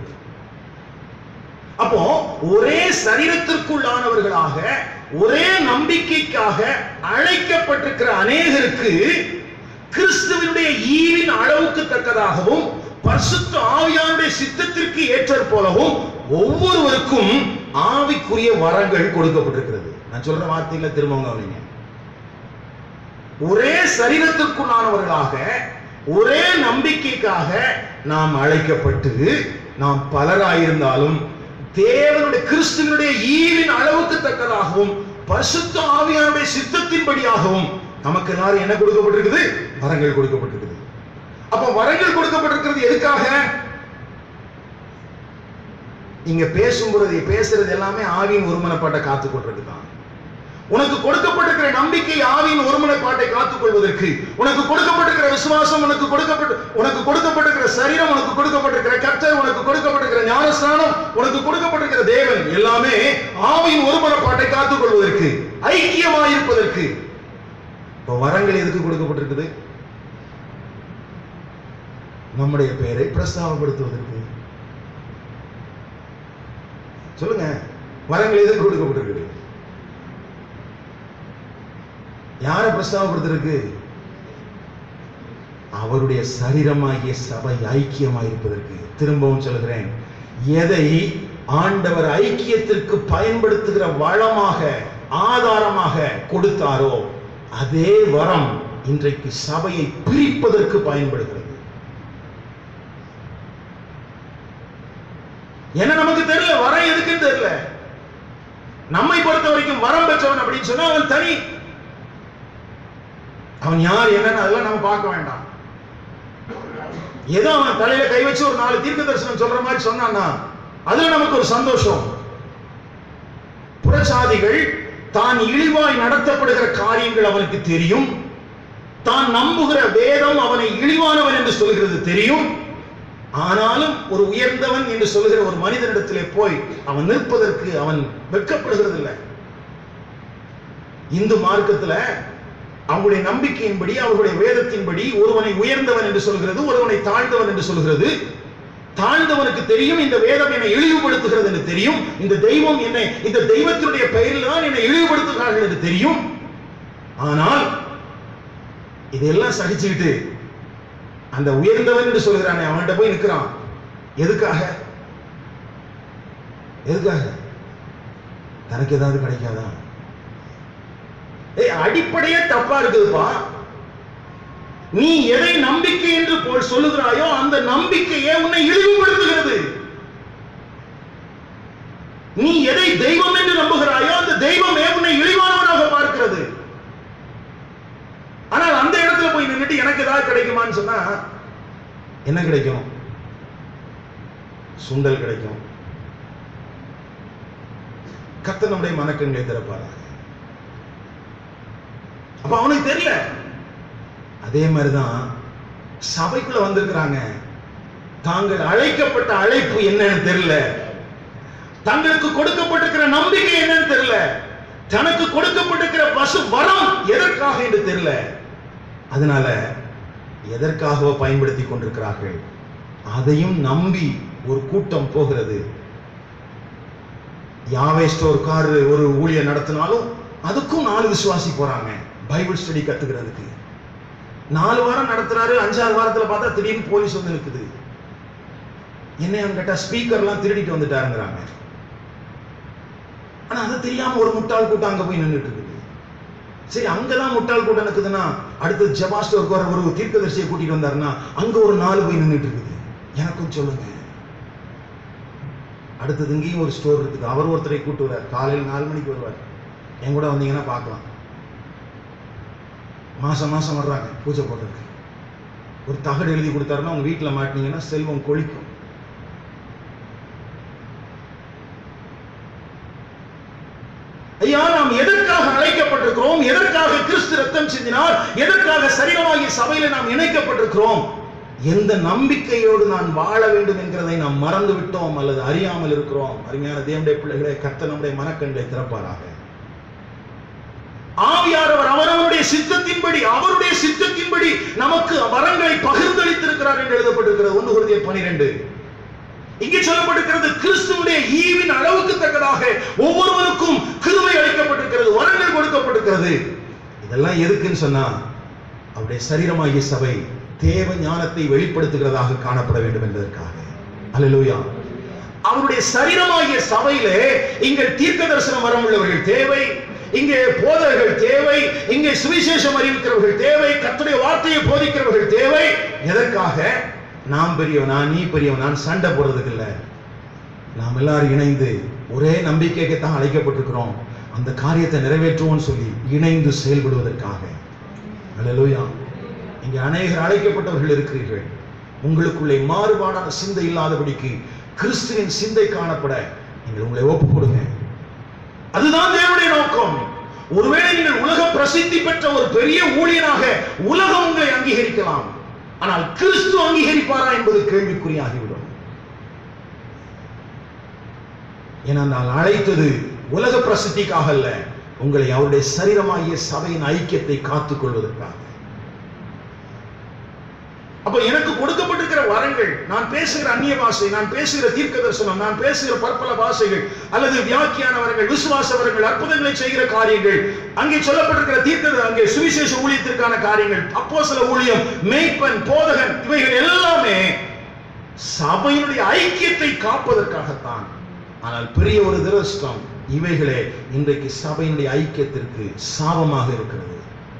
Speaker 1: அப்போ ஒரே சரீரத்திற்குள்ளானவர்களாக ஒரே நம்பிக்கைக்காக அழைக்கப்பட்டிருக்கிற அநேகருக்கு கிறிஸ்துவனுடைய ஈவின் அளவுக்கு தக்கதாகவும் பரிசுத்த ஆவியானுடைய சித்தத்திற்கு ஏற்றற் போலவும் ஒவ்வொருவருக்கும் ஆவிக்குரிய வரங்கள் கொடுக்கப்பட்டிருக்கிறது நான் சொல்ற வார்த்தைகளை திரும்பவும் கவனிங்க ஒரே சரீரத்திற்குள்ளானவர்களாக ஒரே நம்பிக்கைக்காக நாம் அழைக்கப்பட்டு நாம் பலராயிருந்தாலும் தேவனுடைய கிறிஸ்துவனுடைய ஈவின் அளவுக்கு தக்கதாகவும் பரிசுத்த ஆவியானுடைய சித்தத்தின்படியாகவும் நமக்கு எல்லாரும் என்ன கொடுக்கப்பட்டிருக்குது வரங்கள் கொடுக்கப்பட்டிருக்குது அப்ப வரங்கள் கொடுக்கப்பட்டிருக்கிறது எதுக்காக நீங்க பேசும்போது பேசுறது எல்லாமே ஆவியின் ஒருமனப்பாட்டை காத்துக் கொண்டிருக்குதான் உனக்கு கொடுக்கப்பட்டிருக்கிற நம்பிக்கை ஆவியின் ஒருமனப்பாட்டை காத்துக் கொள்வதற்கு உனக்கு கொடுக்கப்பட்டிருக்கிற விசுவாசம் உனக்கு கொடுக்கப்பட்டு உனக்கு கொடுக்கப்பட்டிருக்கிற சரீரம் உனக்கு கொடுக்கப்பட்டிருக்கிற கர்த்தர் உனக்கு கொடுக்கப்பட்டிருக்கிற ஞானஸ்தானம் உனக்கு கொடுக்கப்பட்டிருக்கிற தேவன் எல்லாமே ஆவியின் ஒருமனப்பாட்டை காத்துக் கொள்வதற்கு ஐக்கியமாயிருப்பதற்கு இப்ப வரங்கள் எதுக்கு கொடுக்கப்பட்டிருக்குது நம்முடைய பெயரை பிரஸ்தாபப்படுத்துவதற்கு சொல்லுங்க வரங்கள் எதுக்கு கொடுக்கப்பட்டிருக்குது யாரை பிரஸ்தாபப்படுத்திருக்கு அவருடைய சரீரமாகிய சபை ஐக்கியமாயிருப்பதற்கு திரும்பவும் சொல்கிறேன் எதை ஆண்டவர் ஐக்கியத்திற்கு பயன்படுத்துகிற வளமாக ஆதாரமாக கொடுத்தாரோ அதே வரம் இன்றைக்கு சபையை பிரிப்பதற்கு பயன்படுகிறது என்ன நமக்கு தெரியல வரம் எதுக்குன்னு தெரியல நம்மை பொறுத்த வரைக்கும் வரம் பெற்றவன் அப்படின்னு சொன்னா அவன் தனி அவன் யார் என்னன்னு அதெல்லாம் நம்ம பார்க்க வேண்டாம் ஏதோ அவன் தலையில கை வச்சு ஒரு நாலு தீர்க்க தரிசனம் சொல்ற மாதிரி சொன்னான்னா அதுல நமக்கு ஒரு சந்தோஷம் புறசாதிகள் தான் இழிவாய் நடத்தப்படுகிற காரியங்கள் அவனுக்கு தெரியும் தான் நம்புகிற வேதம் அவனை இழிவானவன் என்று சொல்கிறது தெரியும் ஆனாலும் ஒரு உயர்ந்தவன் என்று சொல்லுகிற ஒரு மனிதனிடத்திலே போய் அவன் நிற்பதற்கு அவன் வெட்கப்படுகிறது இல்லை இந்து மார்க்கத்துல அவங்களுடைய நம்பிக்கையின்படி அவர்களுடைய வேதத்தின்படி ஒருவனை உயர்ந்தவன் என்று சொல்கிறது ஒருவனை தாழ்ந்தவன் என்று சொல்கிறது தாழ்ந்தவனுக்கு தெரியும் இந்த வேதம் என்னை இழிவுபடுத்துகிறது என்று தெரியும் இந்த தெய்வம் என்னை இந்த தெய்வத்தினுடைய பெயரில் தான் என்னை இழிவுபடுத்துகிறார்கள் என்று தெரியும் ஆனால் இதெல்லாம் சகிச்சுக்கிட்டு அந்த உயர்ந்தவன் என்று சொல்கிறானே அவன்கிட்ட போய் நிற்கிறான் எதுக்காக எதுக்காக தனக்கு ஏதாவது கிடைக்காதா ஏய் அடிப்படையே தப்பா இருக்குதுப்பா நீ எதை நம்பிக்கை என்று போல் சொல்லுகிறாயோ அந்த நம்பிக்கையே உன்னை இழிவுபடுத்துகிறது நீ எதை தெய்வம் என்று நம்புகிறாயோ அந்த தெய்வமே உன்னை இழிவானவனாக பார்க்கிறது ஆனால் அந்த இடத்துல போய் நின்னுட்டு எனக்கு ஏதாவது கிடைக்குமான்னு சொன்னா என்ன கிடைக்கும் சுண்டல் கிடைக்கும் கத்த நம்முடைய மனக்கண்களை திறப்பாராக அப்ப அவனுக்கு தெரியல அதே மாதிரிதான் சபைக்குள்ள வந்திருக்கிறாங்க தாங்கள் அழைக்கப்பட்ட அழைப்பு என்னன்னு தெரியல தங்களுக்கு கொடுக்கப்பட்டிருக்கிற நம்பிக்கை என்னன்னு தெரியல தனக்கு கொடுக்கப்பட்டிருக்கிற பசு வரம் எதற்காக என்று தெரியல அதனால எதற்காகவோ பயன்படுத்தி கொண்டிருக்கிறார்கள் அதையும் நம்பி ஒரு கூட்டம் போகிறது யாவே ஸ்டோர் கார் ஒரு ஊழியர் நடத்தினாலும் அதுக்கும் நாலு விசுவாசி போறாங்க பைபிள் ஸ்டடி கத்துக்கிறதுக்கு நாலு வாரம் நடத்துறாரு அஞ்சாறு வாரத்துல பார்த்தா திடீர்னு போலீஸ் வந்து நிக்குது என்னன்னு கேட்டா ஸ்பீக்கர்லாம் திருடிட்டு வந்துட்டாருங்கிறாங்க ஆனா அது தெரியாம ஒரு முட்டாள் கூட்டம் அங்க போய் நின்றுட்டு இருக்குது சரி அங்கதான் முட்டாள் கூட்டம் இருக்குதுன்னா அடுத்து ஜெபாஸ்டோருக்கு வர ஒரு தீர்க்கதரிசியை கூட்டிட்டு வந்தாருன்னா அங்க ஒரு நாலு போய் நின்றுட்டு இருக்குது எனக்கும் சொல்லுங்க அடுத்தது இங்கேயும் ஒரு ஸ்டோர் இருக்குது அவர் ஒருத்தரை கூட்டு வர்றார் காலையில் நாலு மணிக்கு வருவார் என் கூட வந்தீங்கன்னா பார்க்கலாம் மாசம் மாசம் வர்றாங்க பூஜை போடுறதுக்கு ஒரு தகடு எழுதி கொடுத்தாருன்னா உங்க வீட்டில் மாட்டினீங்கன்னா செல்வம் கொளிக்கும் ஐயா நாம் எதற்காக அழைக்கப்பட்டிருக்கிறோம் எதற்காக கிறிஸ்து ரத்தம் சிந்தினார் எதற்காக சரீரமாகிய சபையில நாம் இணைக்கப்பட்டிருக்கிறோம் எந்த நம்பிக்கையோடு நான் வாழ வேண்டும் என்கிறதை நாம் மறந்து விட்டோம் அல்லது அறியாமல் இருக்கிறோம் அருமையான தேவனுடைய பிள்ளைகளை கர்த்த நம்முடைய மனக்கண்களை திறப்பாராக ஆவியானவர் அவரவருடைய சித்தத்தின்படி அவருடைய சித்தத்தின்படி நமக்கு வரங்களை பகிர்ந்தளித்திருக்கிறார் என்று எழுதப்பட்டிருக்கிறது ஒன்று குருதிய பனிரெண்டு இங்கே சொல்லப்பட்டிருக்கிறது கிறிஸ்துவுடைய ஈவின் அளவுக்கு தக்கதாக ஒவ்வொருவருக்கும் கிருபை அளிக்கப்பட்டிருக்கிறது வரங்கள் கொடுக்கப்பட்டிருக்கிறது இதெல்லாம் எதுக்குன்னு சொன்னா அவருடைய சரீரமாகிய சபை தேவ ஞானத்தை வெளிப்படுத்துகிறதாக காணப்பட வேண்டும் என்பதற்காக அல்லேலூயா அவருடைய சரீரமாகிய சபையிலே இங்கே தீர்க்க தரிசனம் வரம் உள்ளவர்கள் தேவை இங்கே போதகர்கள் தேவை இங்கே சுவிசேஷம் அறிவிக்கிறவர்கள் தேவை கர்த்தருடைய வார்த்தையை போதிக்கிறவர்கள் தேவை எதற்காக நாம் பெரியவனா நீ பெரியவன் நான் சண்டை போடுறதுக்கு இல்ல நாம் எல்லாரும் இணைந்து ஒரே நம்பிக்கைக்கு தான் அழைக்கப்பட்டிருக்கிறோம் அந்த காரியத்தை நிறைவேற்றுவோம்னு சொல்லி இணைந்து செயல்படுவதற்காக அல்லேலூயா இங்கே அநேகர் அழைக்கப்பட்டவர்கள் இருக்கிறீர்கள் உங்களுக்குள்ளே மாறுபாடான சிந்தை இல்லாதபடிக்கு கிறிஸ்துவின் சிந்தை காணப்பட நீங்கள் உங்களை ஒப்புக் கொடுங்க அதுதான் தேவனுடைய நோக்கம் ஒருவேளை நீங்கள் உலக பிரசித்தி பெற்ற ஒரு பெரிய ஊழியனாக உலகம் உங்களை அங்கீகரிக்கலாம் ஆனால் கிறிஸ்து அங்கீகரிப்பாரா என்பது கேள்விக்குறியாகிவிடும் ஏன்னா நான் அழைத்தது உலக பிரசித்திக்காக அல்ல உங்களை அவருடைய சரீரமாகிய சபையின் ஐக்கியத்தை காத்துக் கொள்வதற்காக அப்ப எனக்கு கொடுக்கப்பட்டிருக்கிற வரங்கள் நான் பேசுகிற அந்நிய பாஷை நான் பேசுகிற தீர்க்க தரிசனம் நான் பேசுகிற பற்பல பாஷைகள் அல்லது வியாக்கியான வரங்கள் விசுவாச வரங்கள் அற்புதங்களை செய்கிற காரியங்கள் அங்கே சொல்லப்பட்டிருக்கிற தீர்க்க அங்கே சுவிசேஷ ஊழியத்திற்கான காரியங்கள் அப்போஸ்தல ஊழியம் மேய்ப்பன் போதகன் இவைகள் எல்லாமே சபையினுடைய ஐக்கியத்தை காப்பதற்காகத்தான் ஆனால் பெரிய ஒரு துரஷ்டம் இவைகளே இன்றைக்கு சபையினுடைய ஐக்கியத்திற்கு சாபமாக இருக்கிறது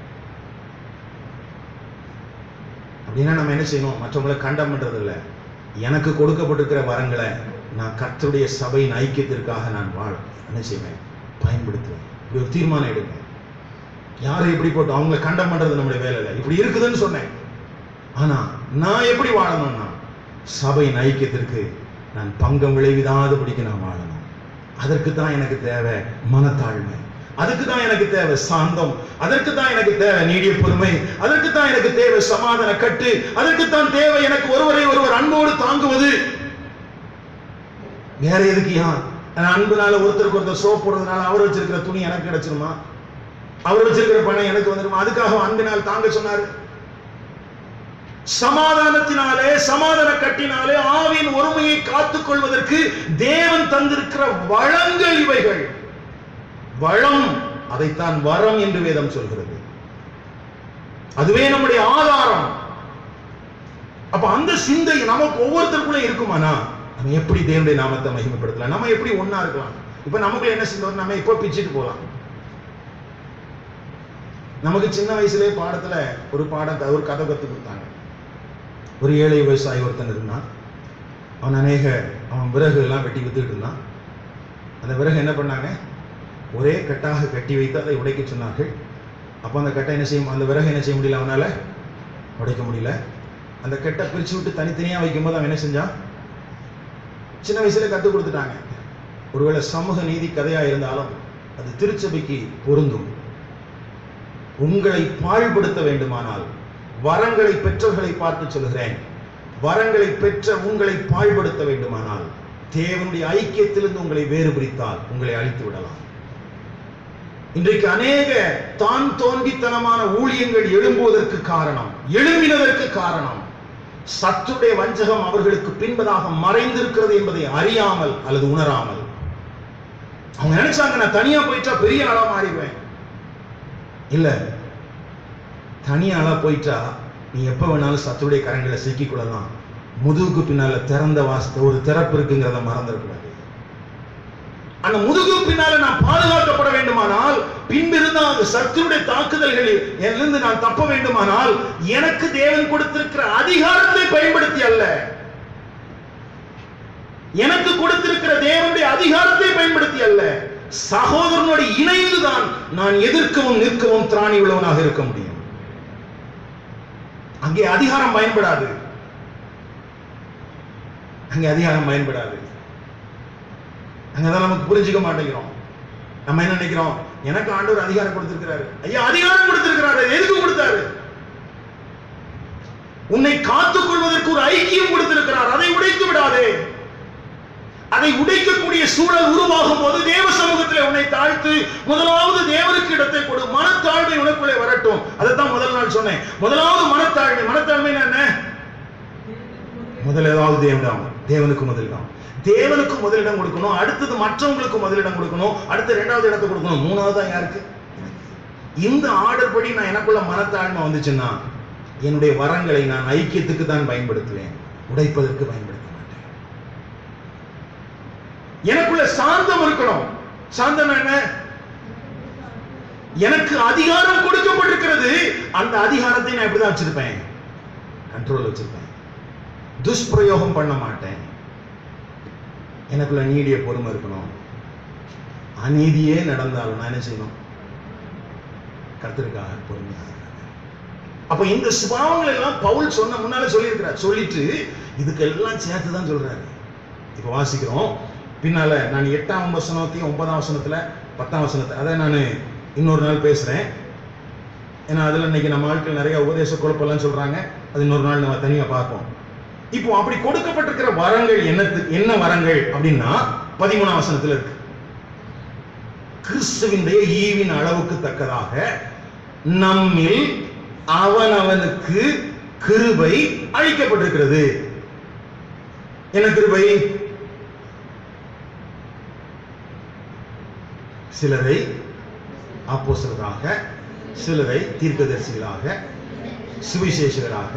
Speaker 1: அப்படின்னா நம்ம என்ன செய்யணும் மற்றவங்களை கண்டம் பண்றது இல்ல எனக்கு கொடுக்கப்பட்டிருக்கிற வரங்களை நான் கர்த்தருடைய சபையின் ஐக்கியத்திற்காக நான் வாழ என்ன செய்வேன் பயன்படுத்துவேன் இப்படி ஒரு தீர்மானம் எடுங்க யாரும் எப்படி போட்டு அவங்களை கண்டம் பண்றது நம்முடைய வேலை இல்லை இப்படி இருக்குதுன்னு சொன்னேன் ஆனா நான் எப்படி வாழணும்னா சபையின் ஐக்கியத்திற்கு நான் பங்கம் விளைவிடாதபடிக்கு நான் வாழணும் அதற்கு தான் எனக்கு தேவை மனத்தாழ்மை அதுக்கு தான் எனக்கு தேவை சாந்தம் அதற்கு தான் எனக்கு தேவை நீடிய பொறுமை அதற்கு தான் எனக்கு தேவை சமாதான கட்டு அதற்கு தான் தேவை எனக்கு ஒருவரை ஒருவர் அன்போடு தாங்குவது வேற எதுக்கு யார் நான் அன்புனால ஒருத்தருக்கு ஒருத்தர் சோப் போடுறதுனால அவர் வச்சிருக்கிற துணி எனக்கு கிடைச்சிருமா அவர் வச்சிருக்கிற பணம் எனக்கு வந்துருமா அதுக்காக அன்பினால் தாங்க சொன்னாரு சமாதானத்தினாலே சமாதான கட்டினாலே ஆவியின் ஒருமையை காத்துக் கொள்வதற்கு தேவன் தந்திருக்கிற வளங்கள் இவைகள் வளம் அதைத்தான் வரம் என்று வேதம் சொல்கிறது அதுவே நம்முடைய ஆதாரம் அப்ப அந்த சிந்தை நமக்கு ஒவ்வொருத்தருக்குள்ள இருக்குமானா நம்ம எப்படி தேவனுடைய நாமத்தை மகிமைப்படுத்தலாம் நம்ம எப்படி ஒண்ணா இருக்கலாம் இப்ப நமக்குள்ள என்ன சிந்தை வரும்? நம்ம இப்போ பிச்சுட்டு போலாம் நமக்கு சின்ன வயசுலயே பாடத்துல ஒரு பாடம் ஒரு கதை கத்து கொடுத்தாங்க ஒரு ஏழை விவசாயி ஒருத்தன் இருந்தான் அவன் அநேக அவன் விறகு எல்லாம் வெட்டி வித்துட்டு இருந்தான் அந்த விறகு என்ன பண்ணாங்க ஒரே கட்டாக கட்டி வைத்து அதை உடைக்க சொன்னார்கள் அப்போ அந்த கட்டை என்ன செய்யும் அந்த விறகு என்ன செய்ய முடியல அவனால உடைக்க முடியல அந்த கட்டை பிரிச்சு விட்டு தனித்தனியா வைக்கும்போது அவன் என்ன செஞ்சான் சின்ன வயசுல கற்றுக் கொடுத்துட்டாங்க ஒருவேளை சமூக நீதி கதையா இருந்தாலும் அது திருச்சபைக்கு பொருந்தும் உங்களை பாழ்படுத்த வேண்டுமானால் வரங்களை பெற்றவர்களை பார்த்து சொல்கிறேன் வரங்களை பெற்ற உங்களை பாழ்படுத்த வேண்டுமானால் தேவனுடைய ஐக்கியத்திலிருந்து உங்களை வேறு பிரித்தால் உங்களை அழித்து விடலாம் இன்றைக்கு அநேக தான் தோன்றித்தனமான ஊழியங்கள் எழும்புவதற்கு காரணம் எழும்பினதற்கு காரணம் சத்துடைய வஞ்சகம் அவர்களுக்கு பின்பதாக மறைந்திருக்கிறது என்பதை அறியாமல் அல்லது உணராமல் அவங்க நினைச்சாங்க நான் தனியா போயிட்டா பெரிய ஆளா மாறிடுவேன் இல்ல தனியா ஆளா போயிட்டா நீ எப்ப வேணாலும் சத்துடைய கரங்களை சிக்கிக் கொள்ளலாம் முதுகுக்கு பின்னால திறந்த வாசத்தை ஒரு திறப்பு இருக்குங்கிறத மறந்துடக்கூடாது அந்த முதுகு பின்னால நான் பாதுகாக்கப்பட வேண்டுமானால் பின்பிருந்த அந்த சத்துருடைய தாக்குதல்களில் இருந்து நான் தப்ப வேண்டுமானால் எனக்கு தேவன் கொடுத்திருக்கிற அதிகாரத்தை பயன்படுத்தி அல்ல எனக்கு கொடுத்திருக்கிற தேவனுடைய அதிகாரத்தை பயன்படுத்தி அல்ல சகோதரனோடு இணைந்துதான் நான் எதிர்க்கவும் நிற்கவும் திராணி உள்ளவனாக இருக்க முடியும் அங்கே அதிகாரம் பயன்படாது அங்கே அதிகாரம் பயன்படாது அங்கதான் நமக்கு புரிஞ்சுக்க மாட்டேங்கிறோம் நம்ம என்ன நினைக்கிறோம் எனக்கு ஆண்டவர் அதிகாரம் கொடுத்திருக்கிறாரு ஐயா அதிகாரம் கொடுத்திருக்கிறாரு எதுக்கு கொடுத்தாரு உன்னை காத்துக் கொள்வதற்கு ஒரு ஐக்கியம் கொடுத்திருக்கிறார் அதை உடைத்து விடாதே அதை உடைக்கக்கூடிய சூழல் உருவாகும் போது தேவ சமூகத்தில் உன்னை தாழ்த்து முதலாவது தேவனுக்கு இடத்தை கொடு மனத்தாழ்மை உனக்குள்ளே வரட்டும் அதைத்தான் முதல் நாள் சொன்னேன் முதலாவது மனத்தாழ்மை மனத்தாழ்மை என்ன முதல் ஏதாவது தேவன் தேவனுக்கு முதலிடம் தேவனுக்கு முதலிடம் கொடுக்கணும் அடுத்தது மற்றவங்களுக்கு முதலிடம் கொடுக்கணும் அடுத்து ரெண்டாவது இடத்தை கொடுக்கணும் மூணாவது யாருக்கு இந்த ஆர்டர் படி நான் எனக்குள்ள மனத்தாழ்மை வந்துச்சுன்னா என்னுடைய வரங்களை நான் ஐக்கியத்துக்கு தான் பயன்படுத்துவேன் உடைப்பதற்கு பயன்படுத்த மாட்டேன் எனக்குள்ள சாந்தம் இருக்கணும் சாந்தம் என்ன எனக்கு அதிகாரம் கொடுக்கப்பட்டிருக்கிறது அந்த அதிகாரத்தை நான் எப்படிதான் வச்சிருப்பேன் கண்ட்ரோல் வச்சிருப்பேன் துஷ்பிரயோகம் பண்ண மாட்டேன் எனக்குள்ள நீடிய பொறுமை இருக்கணும் அநீதியே நடந்தாலும் நான் என்ன செய்யணும் கர்த்தருக்காக பொறுமையாக இருக்கணும். அப்ப இந்த சுபாவங்கள் எல்லாம் பவுல் சொன்ன முன்னால சொல்லியிருக்கிறார் சொல்லிட்டு இதுக்கெல்லாம் சேர்த்து தான் சொல்றாரு இப்ப வாசிக்கிறோம் பின்னால நான் எட்டாம் வசனத்தையும் ஒன்பதாம் வசனத்துல பத்தாம் வசனத்தை அதை நான் இன்னொரு நாள் பேசுறேன் ஏன்னா அதுல இன்னைக்கு நம்ம ஆட்கள் நிறைய உபதேச குழப்பம்லாம் சொல்றாங்க அது இன்னொரு நாள் நம்ம தனியா பார்ப்போம் இப்போ அப்படி கொடுக்கப்பட்டிருக்கிற வரங்கள் என்னத்து என்ன வரங்கள் அப்படின்னா பதிமூணாம் வசனத்துல இருக்கு கிறிஸ்துவினுடைய ஈவின் அளவுக்கு தக்கதாக நம்மில் அவனவனுக்கு கிருபை அளிக்கப்பட்டிருக்கிறது என்ன கிருபை சிலரை அப்போஸ்தலராக சிலரை தீர்க்கதரிசிகளாக சுவிசேஷகராக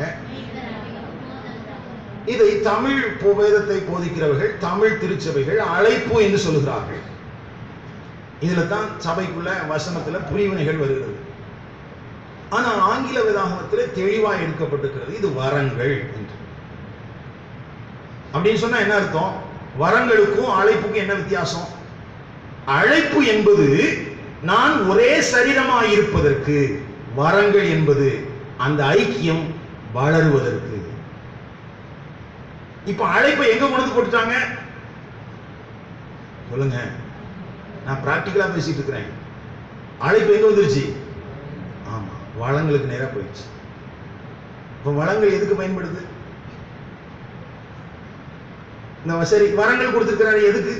Speaker 1: இதை தமிழ் போ- வேதத்தை போதிக்கிறவர்கள் தமிழ் திருச்சபைகள் அழைப்பு என்று சொல்லுகிறார்கள் இதுல தான் சபைக்குள்ள வசனத்துல பிரிவினைகள் வருகிறது ஆனா ஆங்கில வேதாகமத்தில் தெளிவாக எடுக்கப்பட்டிருக்கிறது இது வரங்கள் என்று அப்படின்னு சொன்னா என்ன அர்த்தம் வரங்களுக்கும் அழைப்புக்கும் என்ன வித்தியாசம் அழைப்பு என்பது நான் ஒரே சரீரமாய் இருப்பதற்கு வரங்கள் என்பது அந்த ஐக்கியம் வளருவதற்கு இப்ப அழைப்பை எங்க கொண்டு வந்து போட்டுட்டாங்க சொல்லுங்க நான் பிராக்டிக்கலா பேசிட்டு இருக்கிறேன் அழைப்பு எங்க வந்துருச்சு ஆமா வளங்களுக்கு நேரா போயிடுச்சு இப்ப வளங்கள் எதுக்கு பயன்படுது இந்த சரி வரங்கள் கொடுத்திருக்கிறாரு எதுக்கு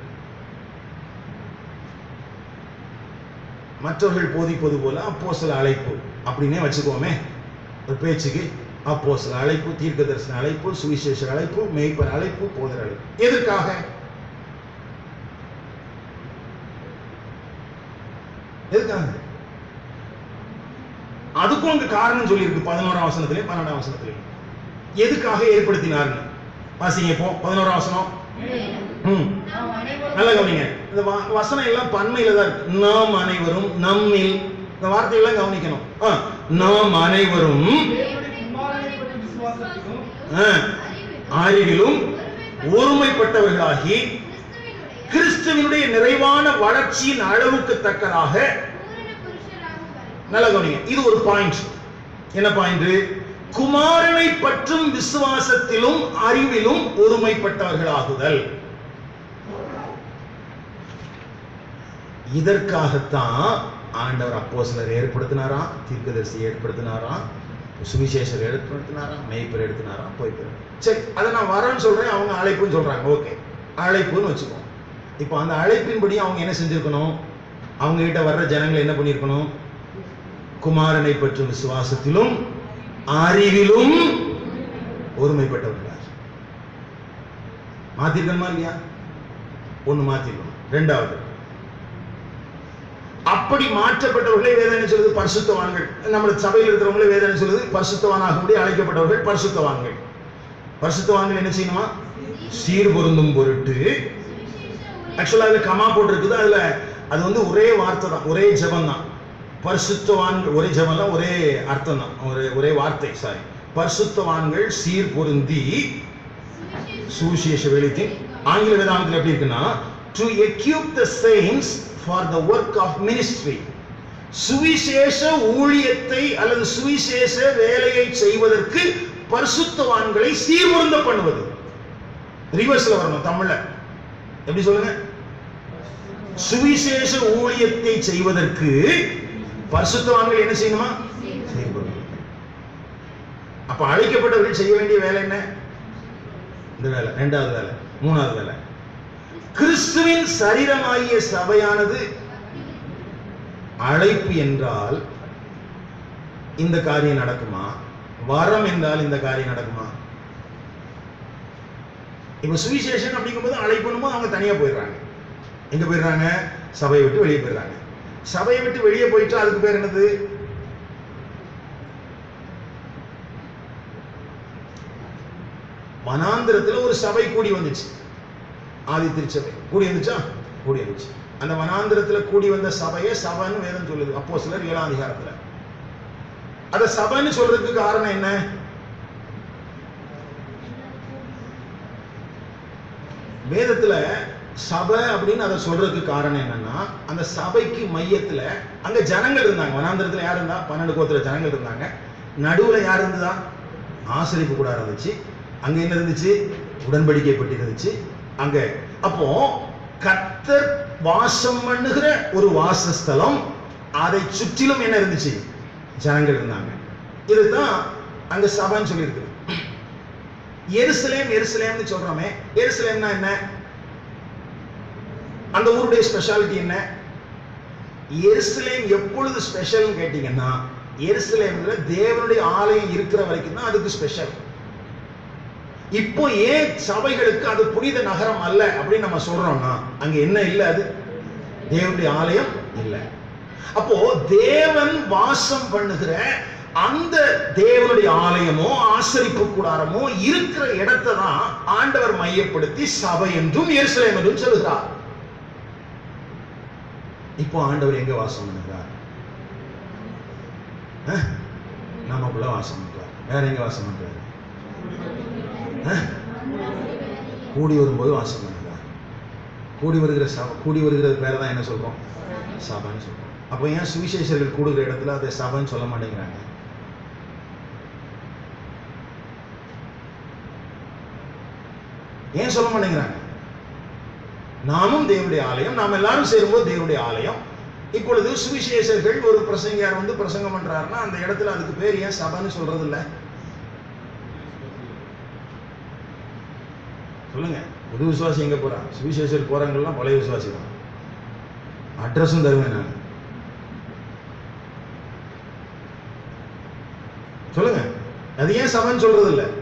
Speaker 1: மற்றவர்கள் போதிப்பது போல அப்போ சில அழைப்பு அப்படின்னே வச்சுக்கோமே ஒரு பேச்சுக்கு அப்போ சில அழைப்பு தீர்க்க தரிசன அழைப்பு சுவிசேஷ அழைப்பு மேய்ப்பர் அழைப்பு போதர் அழைப்பு எதற்காக எதுக்காக அதுக்கும் அங்க காரணம் சொல்லியிருக்கு பதினோராம் வசனத்திலே பன்னெண்டாம் வசனத்திலே எதுக்காக ஏற்படுத்தினார்னு வாசிங்க இப்போ பதினோராம் வசனம் ம்
Speaker 2: நாம் அனைவரும்
Speaker 1: நல்லா கவனிங்க இந்த வ- வசனம் எல்லாம் பன்மையில தான் இருக்கு நாம் அனைவரும் நம்மில் இந்த வார்த்தையெல்லாம் கவனிக்கணும் ஆ, நாம் அனைவரும்
Speaker 2: தேவனுடைய குமாரனை பற்றி விசுவாசத்திலும்
Speaker 1: ஆ, அறிவிலும் ஒருமைப்பட்டவர்களாகி
Speaker 3: கிறிஸ்துவினுடைய
Speaker 1: கிறிஸ்துவினுடைய நிறைவான வளர்ச்சியின் அளவுக்கு தக்கதாக
Speaker 3: பூரண புருஷராகும் வரை
Speaker 1: நல்லா கவனிங்க இது ஒரு பாயிண்ட் என்ன பாயிண்ட் குமாரனை பற்றும் விசுவாசத்திலும் அறிவிலும் ஒருமைப்பட்டவர்களாகுதல் இதற்காகத்தான் ஆண்டவர் அப்போஸ்தலர் ஏற்படுத்தினாராம் தீர்க்கதரிசி ஏற்படுத்தினாராம் சுவிசேஷர் ஏற்படுத்தினாராம் மெய்ப்பர் எடுத்தினாராம் போய்ப்பர் சரி அதை நான் வரேன்னு சொல்றேன் அவங்க அழைப்புன்னு சொல்றாங்க ஓகே அழைப்புன்னு வச்சுக்கோம் இப்போ அந்த அழைப்பின்படி அவங்க என்ன செஞ்சிருக்கணும் அவங்க கிட்ட வர்ற ஜனங்களை என்ன பண்ணியிருக்கணும் குமாரனை பற்றும் விசுவாசத்திலும் அறிவிலும் ஒருமைப்பட்டவர்களார் மாத்திருக்கணுமா இல்லையா ஒண்ணு மாத்திருக்கணும் ரெண்டாவது அப்படி மாற்றப்பட்டவர்களே வேதனை சொல்லுது பரிசுத்தவான்கள் நம்ம சபையில் இருக்கிறவங்களே வேதனை சொல்லுது பரிசுத்தவானாகும்படி அழைக்கப்பட்டவர்கள் பரிசுத்தவான்கள் பரிசுத்தவான்கள் என்ன செய்யணுமா சீர் பொருந்தும் பொருட்டு
Speaker 3: சுவிசேஷ
Speaker 1: ஆக்சுவலா அதுல கமா போட்டிருக்குது அதுல அது வந்து ஒரே வார்த்தை தான் ஒரே ஜெபம் தான் பரிசுத்தவான்கள் ஒரே ஜெபம் தான் ஒரே அர்த்தம் தான் ஒரே ஒரே வார்த்தை சாரி பரிசுத்தவான்கள் சீர் பொருந்தி சுவிசேஷ வேலைத்தின் ஆங்கில வேதாந்தத்தில் எப்படி இருக்குன்னா to equip the saints for the work of ministry சுவிசேஷ ஊழியத்தை அல்லது சுவிசேஷ வேலையை செய்வதற்கு பரிசுத்தவான்களை சீர்பொருந்த பண்ணுவது ரிவர்ஸ்ல வரணும் தமிழ்ல எப்படி சொல்லுங்க சுவிசேஷ ஊழியத்தை செய்வதற்கு பரிசுத்தவான்கள் என்ன செய்யணுமா சீர்பொருந்த அப்ப அழைக்கப்பட்டவர்கள் செய்ய வேண்டிய வேலை என்ன இந்த வேலை ரெண்டாவது வேலை மூணாவது வேலை கிறிஸ்துவின் சரீரமாகிய சபையானது அழைப்பு என்றால் இந்த காரியம் நடக்குமா வரம் என்றால் இந்த காரியம் நடக்குமா இப்ப சுவிசேஷன் அப்படிங்கும்போது அழைப்பணுமோ அவங்க தனியா போயிடுறாங்க எங்க போயிடுறாங்க சபையை விட்டு வெளியே போயிடுறாங்க சபையை விட்டு வெளியே போயிட்டு அதுக்கு பேர் என்னது வனாந்திரத்துல ஒரு சபை கூடி வந்துச்சு ஆதி திருச்சபை கூடி இருந்துச்சா கூடி இருந்துச்சு அந்த வனாந்திரத்துல கூடி வந்த சபையை சபைன்னு வேதம் சொல்லுது அப்போ சிலர் ஏழாம் அதிகாரத்துல அத சபைன்னு சொல்றதுக்கு காரணம் என்ன வேதத்துல சபை அப்படின்னு அதை சொல்றதுக்கு காரணம் என்னன்னா அந்த சபைக்கு மையத்துல அங்க ஜனங்கள் இருந்தாங்க வனாந்திரத்துல யார் இருந்தா பன்னெண்டு கோத்திர ஜனங்கள் இருந்தாங்க நடுவுல யார் இருந்ததா ஆசிரிப்பு கூட இருந்துச்சு அங்க என்ன இருந்துச்சு உடன்படிக்கை பெட்டி இருந்துச்சு அங்க அப்போ கர்த்தர் வாசம் பண்ணுகிற ஒரு வாசஸ்தலம் அதை சுற்றிலும் என்ன இருந்துச்சு ஜனங்கள் இருந்தாங்க இதுதான் அங்க சபைன்னு சொல்லியிருக்கு எருசலேம் எருசலேம்னு சொல்றோமே எருசலேம்னா என்ன அந்த ஊருடைய ஸ்பெஷாலிட்டி என்ன எருசலேம் எப்பொழுது ஸ்பெஷல் கேட்டீங்கன்னா எருசலேம்ல தேவனுடைய ஆலயம் இருக்கிற வரைக்கும் தான் அதுக்கு ஸ்பெஷல் இப்போ ஏன் சபைகளுக்கு அது புனித நகரம் அல்ல அப்படின்னு நம்ம சொல்றோம்னா அங்க என்ன இல்ல அது தேவனுடைய ஆலயம் இல்ல அப்போ தேவன் வாசம் பண்ணுகிற அந்த தேவனுடைய ஆலயமோ ஆசரிப்பு கூடாரமோ இருக்கிற இடத்தை தான் ஆண்டவர் மையப்படுத்தி சபை என்றும் எருசலேம் என்றும் சொல்கிறார் இப்போ ஆண்டவர் எங்க வாசம் பண்ணுகிறார் அஹ்? நமக்குள்ள வாசம் பண்றார் வேற எங்க வாசம் பண்றாரு அஹ்? கூடி வரும்போது வாசம் பண்ணுகிறார் கூடி வருகிற சபை கூடி வருகிறது பேரை தான் என்ன சொல்றோம் சபைன்னு சொல்றோம் அப்போ ஏன் சுவிசேஷர்கள் கூடுகிற இடத்துல அதை சபைன்னு சொல்ல மாட்டேங்கிறாங்க ஏன் சொல்ல மாட்டேங்கிறாங்க நாமும் தேவனுடைய ஆலயம் நாம் எல்லாரும் சேரும்போது தேவனுடைய ஆலயம் இப்பொழுது சுவிசேஷர்கள் ஒரு பிரசங்கியார் வந்து பிரசங்கம் பண்றாருன்னா அந்த இடத்துல அதுக்கு பேர் ஏன் சபைன்னு சொல்றது இல்ல சொல்லுங்க புது விசுவாசி எங்க போறான் சுவிசேஷர் போறாங்கலாம் பழைய விசுவாசி தான் அட்ரஸும் தருவேன் நான் சொல்லுங்க அது ஏன் சபைன்னு சொல்றது இல்ல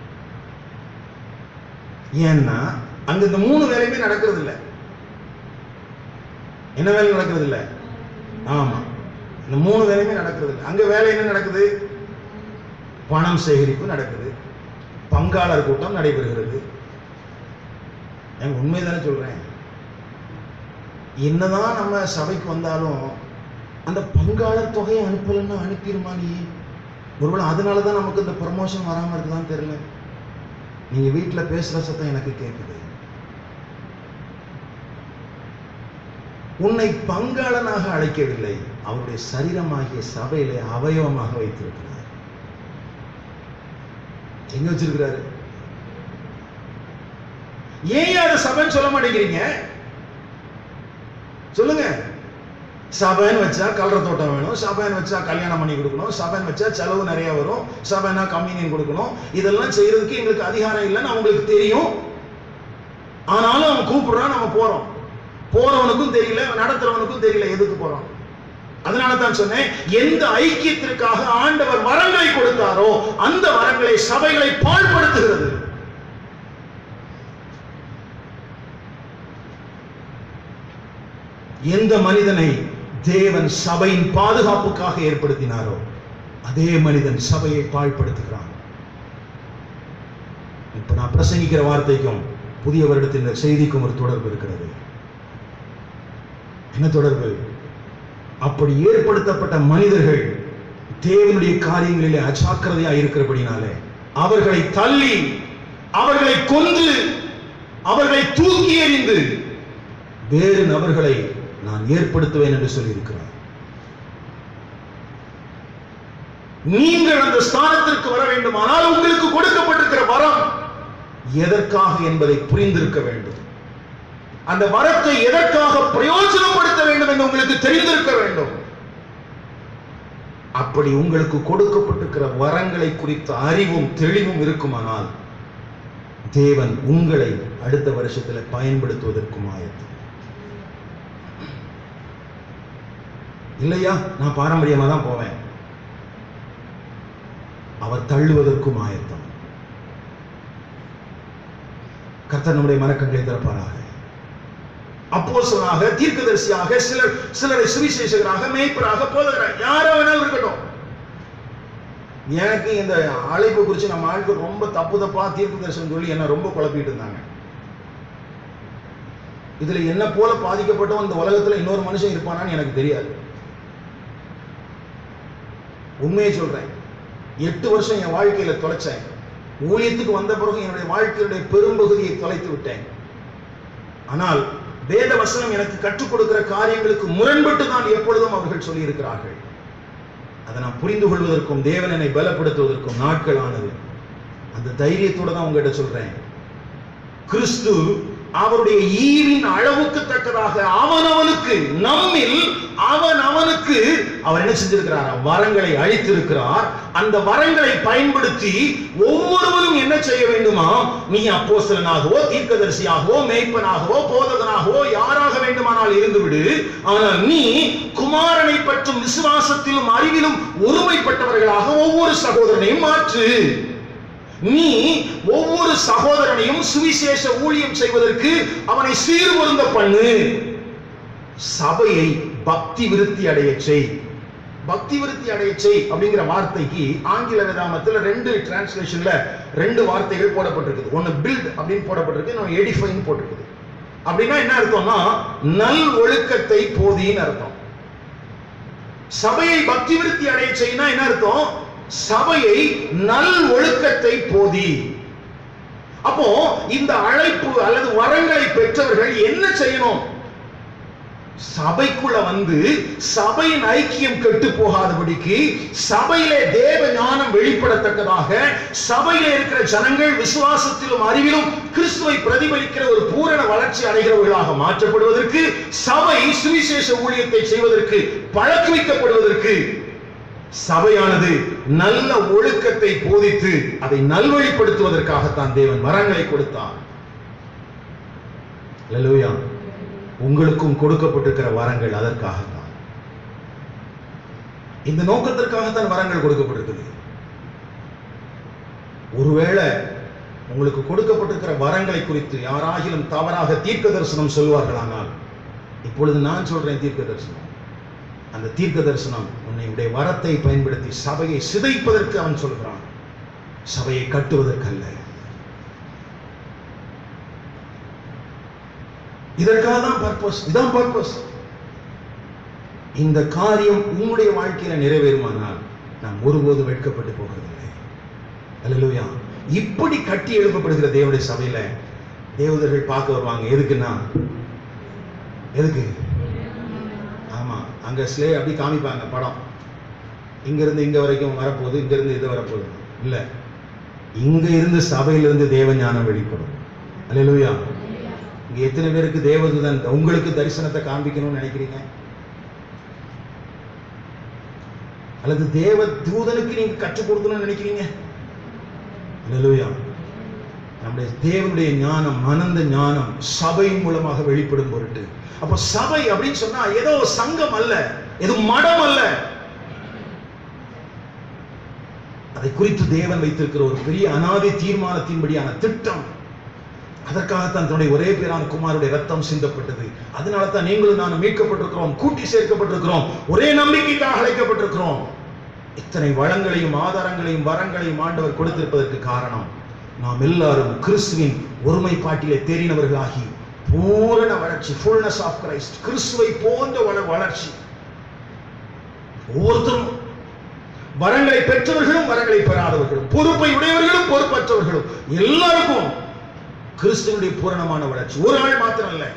Speaker 1: ஏன்னா அங்க இந்த மூணு வேலையுமே நடக்கிறது இல்ல என்ன வேலை நடக்கிறது இல்ல ஆமா இந்த மூணு வேலையுமே நடக்கிறது இல்ல அங்க வேலை என்ன நடக்குது பணம் சேகரிப்பு நடக்குது பங்காளர் கூட்டம் நடைபெறுகிறது என் உண்மைதானே சொல்றேன் என்னதான் நம்ம சபைக்கு வந்தாலும் அந்த பங்காளர் தொகையை அனுப்பலன்னா அனுப்பிடுமா நீ ஒருவேளை அதனால தான் நமக்கு இந்த ப்ரமோஷன் வராம இருக்குதான்னு தெரியல நீங்க வீட்டுல பேசுற சத்தம் எனக்கு கேட்குது உன்னை பங்காளனாக அழைக்கவில்லை அவருடைய சரீரமாகிய சபையிலே அவயவமாக வைத்திருக்கிறார் எங்க வச்சிருக்கிறாரு ஏன் அதை சபைன்னு சொல்ல மாட்டேங்கிறீங்க சொல்லுங்க சபைன்னு வச்சா கலர தோட்டம் வேணும் சபைன்னு வச்சா கல்யாணம் பண்ணி கொடுக்கணும் சபைன்னு வச்சா செலவு நிறைய வரும் சபைனா கம்யூனியன் கொடுக்கணும் இதெல்லாம் செய்யறதுக்கு எங்களுக்கு அதிகாரம் இல்லைன்னு அவங்களுக்கு தெரியும் ஆனாலும் அவன் கூப்பிடுறான் நம்ம போறோம் போறவனுக்கும் தெரியல நடத்துறவனுக்கும் தெரியல எதுக்கு போறோம் அதனால தான் சொன்னேன் எந்த ஐக்கியத்திற்காக ஆண்டவர் வரங்களை கொடுத்தாரோ அந்த வரங்களை சபைகளை பாழ்படுத்துகிறது எந்த மனிதனை தேவன் சபையின் பாதுகாப்புக்காக ஏற்படுத்தினாரோ அதே மனிதன் சபையை பாழ்படுத்துகிறான் இப்ப நான் பிரசங்கிக்கிற வார்த்தைக்கும் புதிய வருடத்தின் இந்த செய்திக்கும் ஒரு தொடர்பு இருக்கிறது என்ன தொடர்பு அப்படி ஏற்படுத்தப்பட்ட மனிதர்கள் தேவனுடைய காரியங்களிலே அஜாக்கிரதையா இருக்கிறபடினாலே அவர்களை தள்ளி அவர்களை கொன்று அவர்களை தூக்கி எறிந்து வேறு நபர்களை நான் ஏற்படுத்துவேன் என்று சொல்லியிருக்கிறார் நீங்கள் அந்த ஸ்தானத்திற்கு வர வேண்டுமானால் உங்களுக்கு கொடுக்கப்பட்டிருக்கிற வரம் எதற்காக என்பதை புரிந்திருக்க வேண்டும் அந்த வரத்தை எதற்காக பிரயோஜனப்படுத்த வேண்டும் என்று உங்களுக்கு தெரிந்திருக்க வேண்டும் அப்படி உங்களுக்கு கொடுக்கப்பட்டிருக்கிற வரங்களை குறித்த அறிவும் தெளிவும் இருக்குமானால் தேவன் உங்களை அடுத்த வருஷத்துல பயன்படுத்துவதற்கும் ஆயத்தம் இல்லையா நான் பாரம்பரியமா தான் போவேன் அவர் தள்ளுவதற்கும் ஆயத்தம் கர்த்தர் நம்முடைய மனக்கண்களை திறப்பாராக அப்போஸ்தலனாக தீர்க்கதரிசியாக சிலர் சிலரை சுவிசேஷகராக மேய்ப்பராக போதகராக யாரோ வேணாலும் இருக்கட்டும் எனக்கு இந்த அழைப்பு குறித்து நம்ம ஆட்கள் ரொம்ப தப்பு தப்பா தீர்க்க தரிசனம் சொல்லி என்ன ரொம்ப குழப்பிட்டு இருந்தாங்க இதுல என்ன போல பாதிக்கப்பட்டவன் இந்த உலகத்துல இன்னொரு மனுஷன் இருப்பானான்னு எனக்கு தெரியாது உண்மையை சொல்றேன் எட்டு வருஷம் என் வாழ்க்கையில தொலைச்சேன் ஊழியத்துக்கு வந்த பிறகு என்னுடைய வாழ்க்கையுடைய பெரும்பகுதியை தொலைத்து விட்டேன் ஆனால் வேத வசனம் எனக்கு கற்றுக் கொடுக்கிற காரியங்களுக்கு முரண்பட்டு தான் எப்பொழுதும் அவர்கள் சொல்லியிருக்கிறார்கள் அதை நான் புரிந்து கொள்வதற்கும் தேவன் என்னை பலப்படுத்துவதற்கும் நாட்கள் ஆனது அந்த தைரியத்தோட தான் உங்ககிட்ட சொல்றேன் கிறிஸ்து அவருடைய ஈவின் அளவுக்கு தக்கதாக அவனவனுக்கு நம்மில் அவன் அவனுக்கு அவர் என்ன செஞ்சிருக்கிறார் வரங்களை அழித்திருக்கிறார் அந்த வரங்களை பயன்படுத்தி ஒவ்வொருவரும் என்ன செய்ய வேண்டுமா நீ அப்போஸ்தலனாகவோ தீர்க்கதரிசியாகவோ மேய்ப்பனாகவோ போதகனாகவோ யாராக வேண்டுமானால் இருந்துவிடு ஆனால் நீ குமாரனை பற்றும் விசுவாசத்திலும் அறிவிலும் ஒருமைப்பட்டவர்களாக ஒவ்வொரு சகோதரனையும் மாற்று நீ ஒவ்வொரு சகோதரனையும் சுவிசேஷ ஊழியம் செய்வதற்கு அவனை சீர்பொருந்த பண்ணு சபையை பக்தி விருத்தி அடைய செய் பக்தி விருத்தி அடைய செய் அப்படிங்கிற வார்த்தைக்கு ஆங்கில வேதாமத்தில் ரெண்டு டிரான்ஸ்லேஷன்ல ரெண்டு வார்த்தைகள் போடப்பட்டிருக்குது ஒன்னு பில்ட் அப்படின்னு போடப்பட்டிருக்கு இன்னொன்று எடிஃபைன்னு போட்டிருக்குது அப்படின்னா என்ன அர்த்தம்னா நல் ஒழுக்கத்தை போதின்னு அர்த்தம் சபையை பக்தி விருத்தி அடைய செய்யினா என்ன அர்த்தம் சபையை நல் ஒழுக்கத்தை போதி அப்போ இந்த அழைப்பு அல்லது வரங்களை பெற்றவர்கள் என்ன செய்யணும் சபைக்குள்ள வந்து சபையின் ஐக்கியம் கெட்டு போகாதபடிக்கு சபையிலே தேவ ஞானம் வெளிப்படத்தக்கதாக சபையிலே இருக்கிற ஜனங்கள் விசுவாசத்திலும் அறிவிலும் கிறிஸ்துவை பிரதிபலிக்கிற ஒரு பூரண வளர்ச்சி அடைகிறவர்களாக மாற்றப்படுவதற்கு சபை சுவிசேஷ ஊழியத்தை செய்வதற்கு பழக்குவிக்கப்படுவதற்கு சபையானது நல்ல ஒழுக்கத்தை போதித்து அதை நல்வழிப்படுத்துவதற்காகத்தான் தேவன் வரங்களை கொடுத்தார் அல்லேலூயா உங்களுக்கும் கொடுக்கப்பட்டிருக்கிற வரங்கள் அதற்காகத்தான் இந்த நோக்கத்திற்காகத்தான் வரங்கள் கொடுக்கப்பட்டிருக்குது ஒருவேளை உங்களுக்கு கொடுக்கப்பட்டிருக்கிற வரங்களை குறித்து யாராகிலும் தவறாக தீர்க்க தரிசனம் சொல்வார்களானால் இப்பொழுது நான் சொல்றேன் தீர்க்க தரிசனம் அந்த தீர்க்க தரிசனம் உன்னுடைய வரத்தை பயன்படுத்தி சபையை சிதைப்பதற்கு அவன் சொல்கிறான் சபையை கட்டுவதற்கல்ல இதற்காக தான் பர்பஸ் இதான் பர்பஸ் இந்த காரியம் உங்களுடைய வாழ்க்கையில நிறைவேறுமானால் நாம் ஒருபோது வெட்கப்பட்டு போகிறதில்லை அல்லேலூயா இப்படி கட்டி எழுப்பப்படுகிற தேவனுடைய சபையில தேவதர்கள் பார்க்க வருவாங்க எதுக்குன்னா எதுக்கு ஆமா அங்க ஸ்லே அப்படி காமிப்பாங்க படம் இங்க இருந்து இங்க வரைக்கும் வரப்போகுது இங்க இருந்து இது வரப்போகுது இல்ல இங்க இருந்து சபையிலிருந்து தேவ ஞானம் வெளிப்படும் அல்லேலூயா இங்க எத்தனை பேருக்கு தேவதூதன் உங்களுக்கு தரிசனத்தை காண்பிக்கணும்னு நினைக்கிறீங்க அல்லது தேவ தூதனுக்கு நீங்க கற்றுக் கொடுக்கணும்னு நினைக்கிறீங்க அல்லேலூயா நம்முடைய தேவனுடைய ஞானம் மனந்த ஞானம் சபை மூலமாக வெளிப்படும் பொருட்டு அப்ப சபை அப்படின்னு சொன்னா ஏதோ சங்கம் அல்ல ஏதோ மடம் அல்ல அதை குறித்து தேவன் வைத்திருக்கிற ஒரு பெரிய அனாதை தீர்மானத்தின்படியான திட்டம் அதற்காகத்தான் தன்னுடைய ஒரே பேரான குமாருடைய ரத்தம் சிந்தப்பட்டது அதனால தான் நீங்களும் நானும் மீட்கப்பட்டிருக்கிறோம் கூட்டி சேர்க்கப்பட்டிருக்கிறோம் ஒரே நம்பிக்கைக்காக அழைக்கப்பட்டிருக்கிறோம் இத்தனை வளங்களையும் ஆதாரங்களையும் வரங்களையும் ஆண்டவர் கொடுத்திருப்பதற்கு காரணம் நாம் எல்லாரும் கிறிஸ்துவின் ஒருமைப்பாட்டிலே தேறினவர்களாகி பூரண வளர்ச்சி ஃபுல்னஸ் ஆஃப் கிரைஸ்ட் கிறிஸ்துவை போன்ற வள வளர்ச்சி ஒவ்வொருத்தரும் வரங்களை பெற்றவர்களும் வரங்களை பெறாதவர்களும் பொறுப்பை உடையவர்களும் பொறுப்பற்றவர்களும் எல்லாருக்கும் கிறிஸ்துவனுடைய பூரணமான வளர்ச்சி ஒரு ஆள் மாத்திரம் இல்ல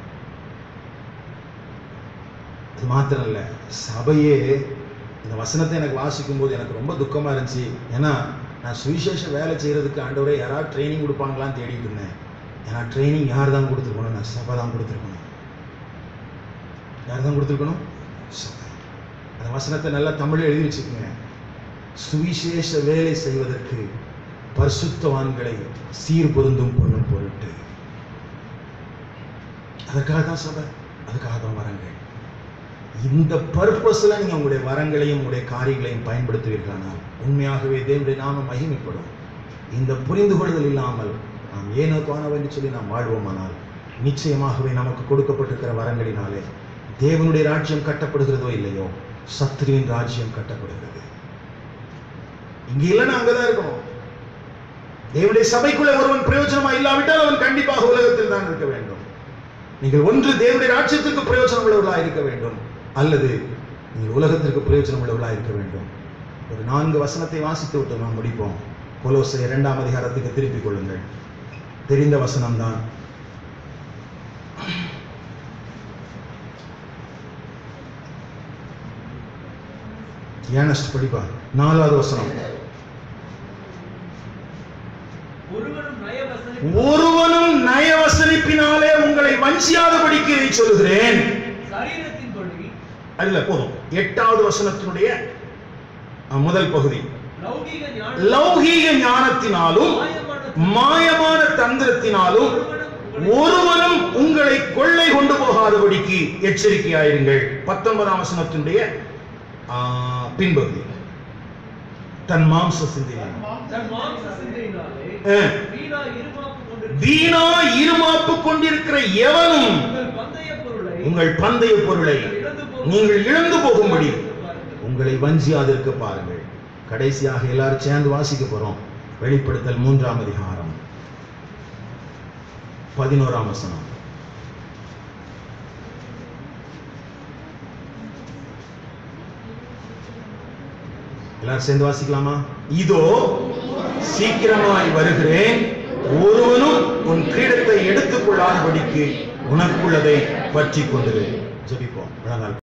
Speaker 1: அது மாத்திரம் இல்ல சபையே இந்த வசனத்தை எனக்கு வாசிக்கும் போது எனக்கு ரொம்ப துக்கமா இருந்துச்சு ஏன்னா நான் சுவிசேஷ வேலை செய்யறதுக்கு ஆண்டவரே யாராவது ட்ரைனிங் கொடுப்பாங்களான்னு தேடிட்டு இருந்தேன் ஏன்னா ட்ரைனிங் யார் தான் கொடுத்துருக்கணும் நான் சபை தான் கொடுத்துருக்கணும் யார் தான் கொடுத்துருக்கணும் சபை அந்த வசனத்தை நல்லா தமிழ்ல எழுதி வச்சுக்கோங்க சுவிசேஷ வேலை செய்வதற்கு பரிசுத்தவான்களை சீர்பொருந்தும் பண்ணும் பொருட்டு அதற்காக தான் சபை அதுக்காக தான் வரங்கள் இந்த பர்பஸ்ல நீங்க உங்களுடைய வரங்களையும் உங்களுடைய காரியங்களையும் பயன்படுத்துவீர்களானால் உண்மையாகவே தேவனுடைய நாமம் மகிமைப்படும் இந்த புரிந்து கொள்ளுதல் இல்லாமல் நாம் ஏனோ தோணவோ என்று சொல்லி நாம் வாழ்வோமானால் நிச்சயமாகவே நமக்கு கொடுக்கப்பட்டிருக்கிற வரங்களினாலே தேவனுடைய ராஜ்யம் கட்டப்படுகிறதோ இல்லையோ சத்ருவின் ராஜ்யம் கட்டப்படுகிறது இங்க இல்லைன்னா அங்கதான் இருக்கணும் தேவனுடைய சபைக்குள்ள ஒருவன் பிரயோஜனமா இல்லாவிட்டால் அவன் கண்டிப்பாக உலகத்தில் தான் இருக்க வேண்டும் நீங்கள் ஒன்று தேவனுடைய ராஜ்யத்திற்கு பிரயோஜனம் உள்ளவர்களாக இருக்க வேண்டும் அல்லது நீங்கள் உலகத்திற்கு பிரயோஜனம் உள்ளவர்களாக இருக்க வேண்டும் ஒரு நான்கு வசனத்தை வாசித்து விட்டு நாம் முடிப்போம் கொலோசை இரண்டாம் அதிகாரத்துக்கு திருப்பிக் கொள்ளுங்கள் தெரிந்த வசனம்தான் ஏனஸ்ட் படிப்பா நாலாவது வசனம்
Speaker 2: ஒருவனும் நயவசனி
Speaker 1: ஒருவனும் நயவசனிப்பினாலே உங்களை வஞ்சியாதபடிக்கு இதை சொல்லுகிறேன்
Speaker 2: சரீரத்தின்படி
Speaker 1: அல்ல போதும் எட்டாவது வசனத்தினுடைய அஹ், முதல் பகுதி
Speaker 2: லௌகீக ஞான
Speaker 1: லௌகீக ஞானத்தினாலும் மாயமான தந்திரத்தினாலும் ஒருவனும் உங்களை கொள்ளை கொண்டு போகாதபடிக்கு எச்சரிக்கையாயிருங்கள் பத்தொன்பதாம் வசனத்தினுடைய ஆஹ், பின்பகுதி தன் மாம்ச சிந்தையினால்
Speaker 2: தன் மாம்ச சிந்தையினாலே
Speaker 1: ஆ.
Speaker 2: வீணா இருமாப்பு கொண்டிருக்கிற
Speaker 1: வீணா இருமாப்பு கொண்டிருக்கிற எவனும்
Speaker 2: உங்கள் பந்தய பொருளை
Speaker 1: உங்கள் பந்தய பொருளை
Speaker 2: இழந்து போகும்
Speaker 1: நீங்கள் இழந்து போகும்படி
Speaker 2: பாருங்கள்.
Speaker 1: உங்களை வஞ்சியாதிருக்க பாருங்கள் கடைசியாக எல்லாரும் சேர்ந்து வாசிக்க போறோம் வெளிப்படுத்தல் மூன்றாம் அதிகாரம் பதினோராம் வசனம் எல்லாரும் சேர்ந்து வாசிக்கலாமா இதோ சீக்கிரமாய் வருகிறேன் ஒருவனும் உன் கிரீடத்தை எடுத்துக் கொள்ளாதபடிக்கு உனக்குள்ளதை பற்றி கொண்டிரு ஜெபிப்போம் முழங்கால்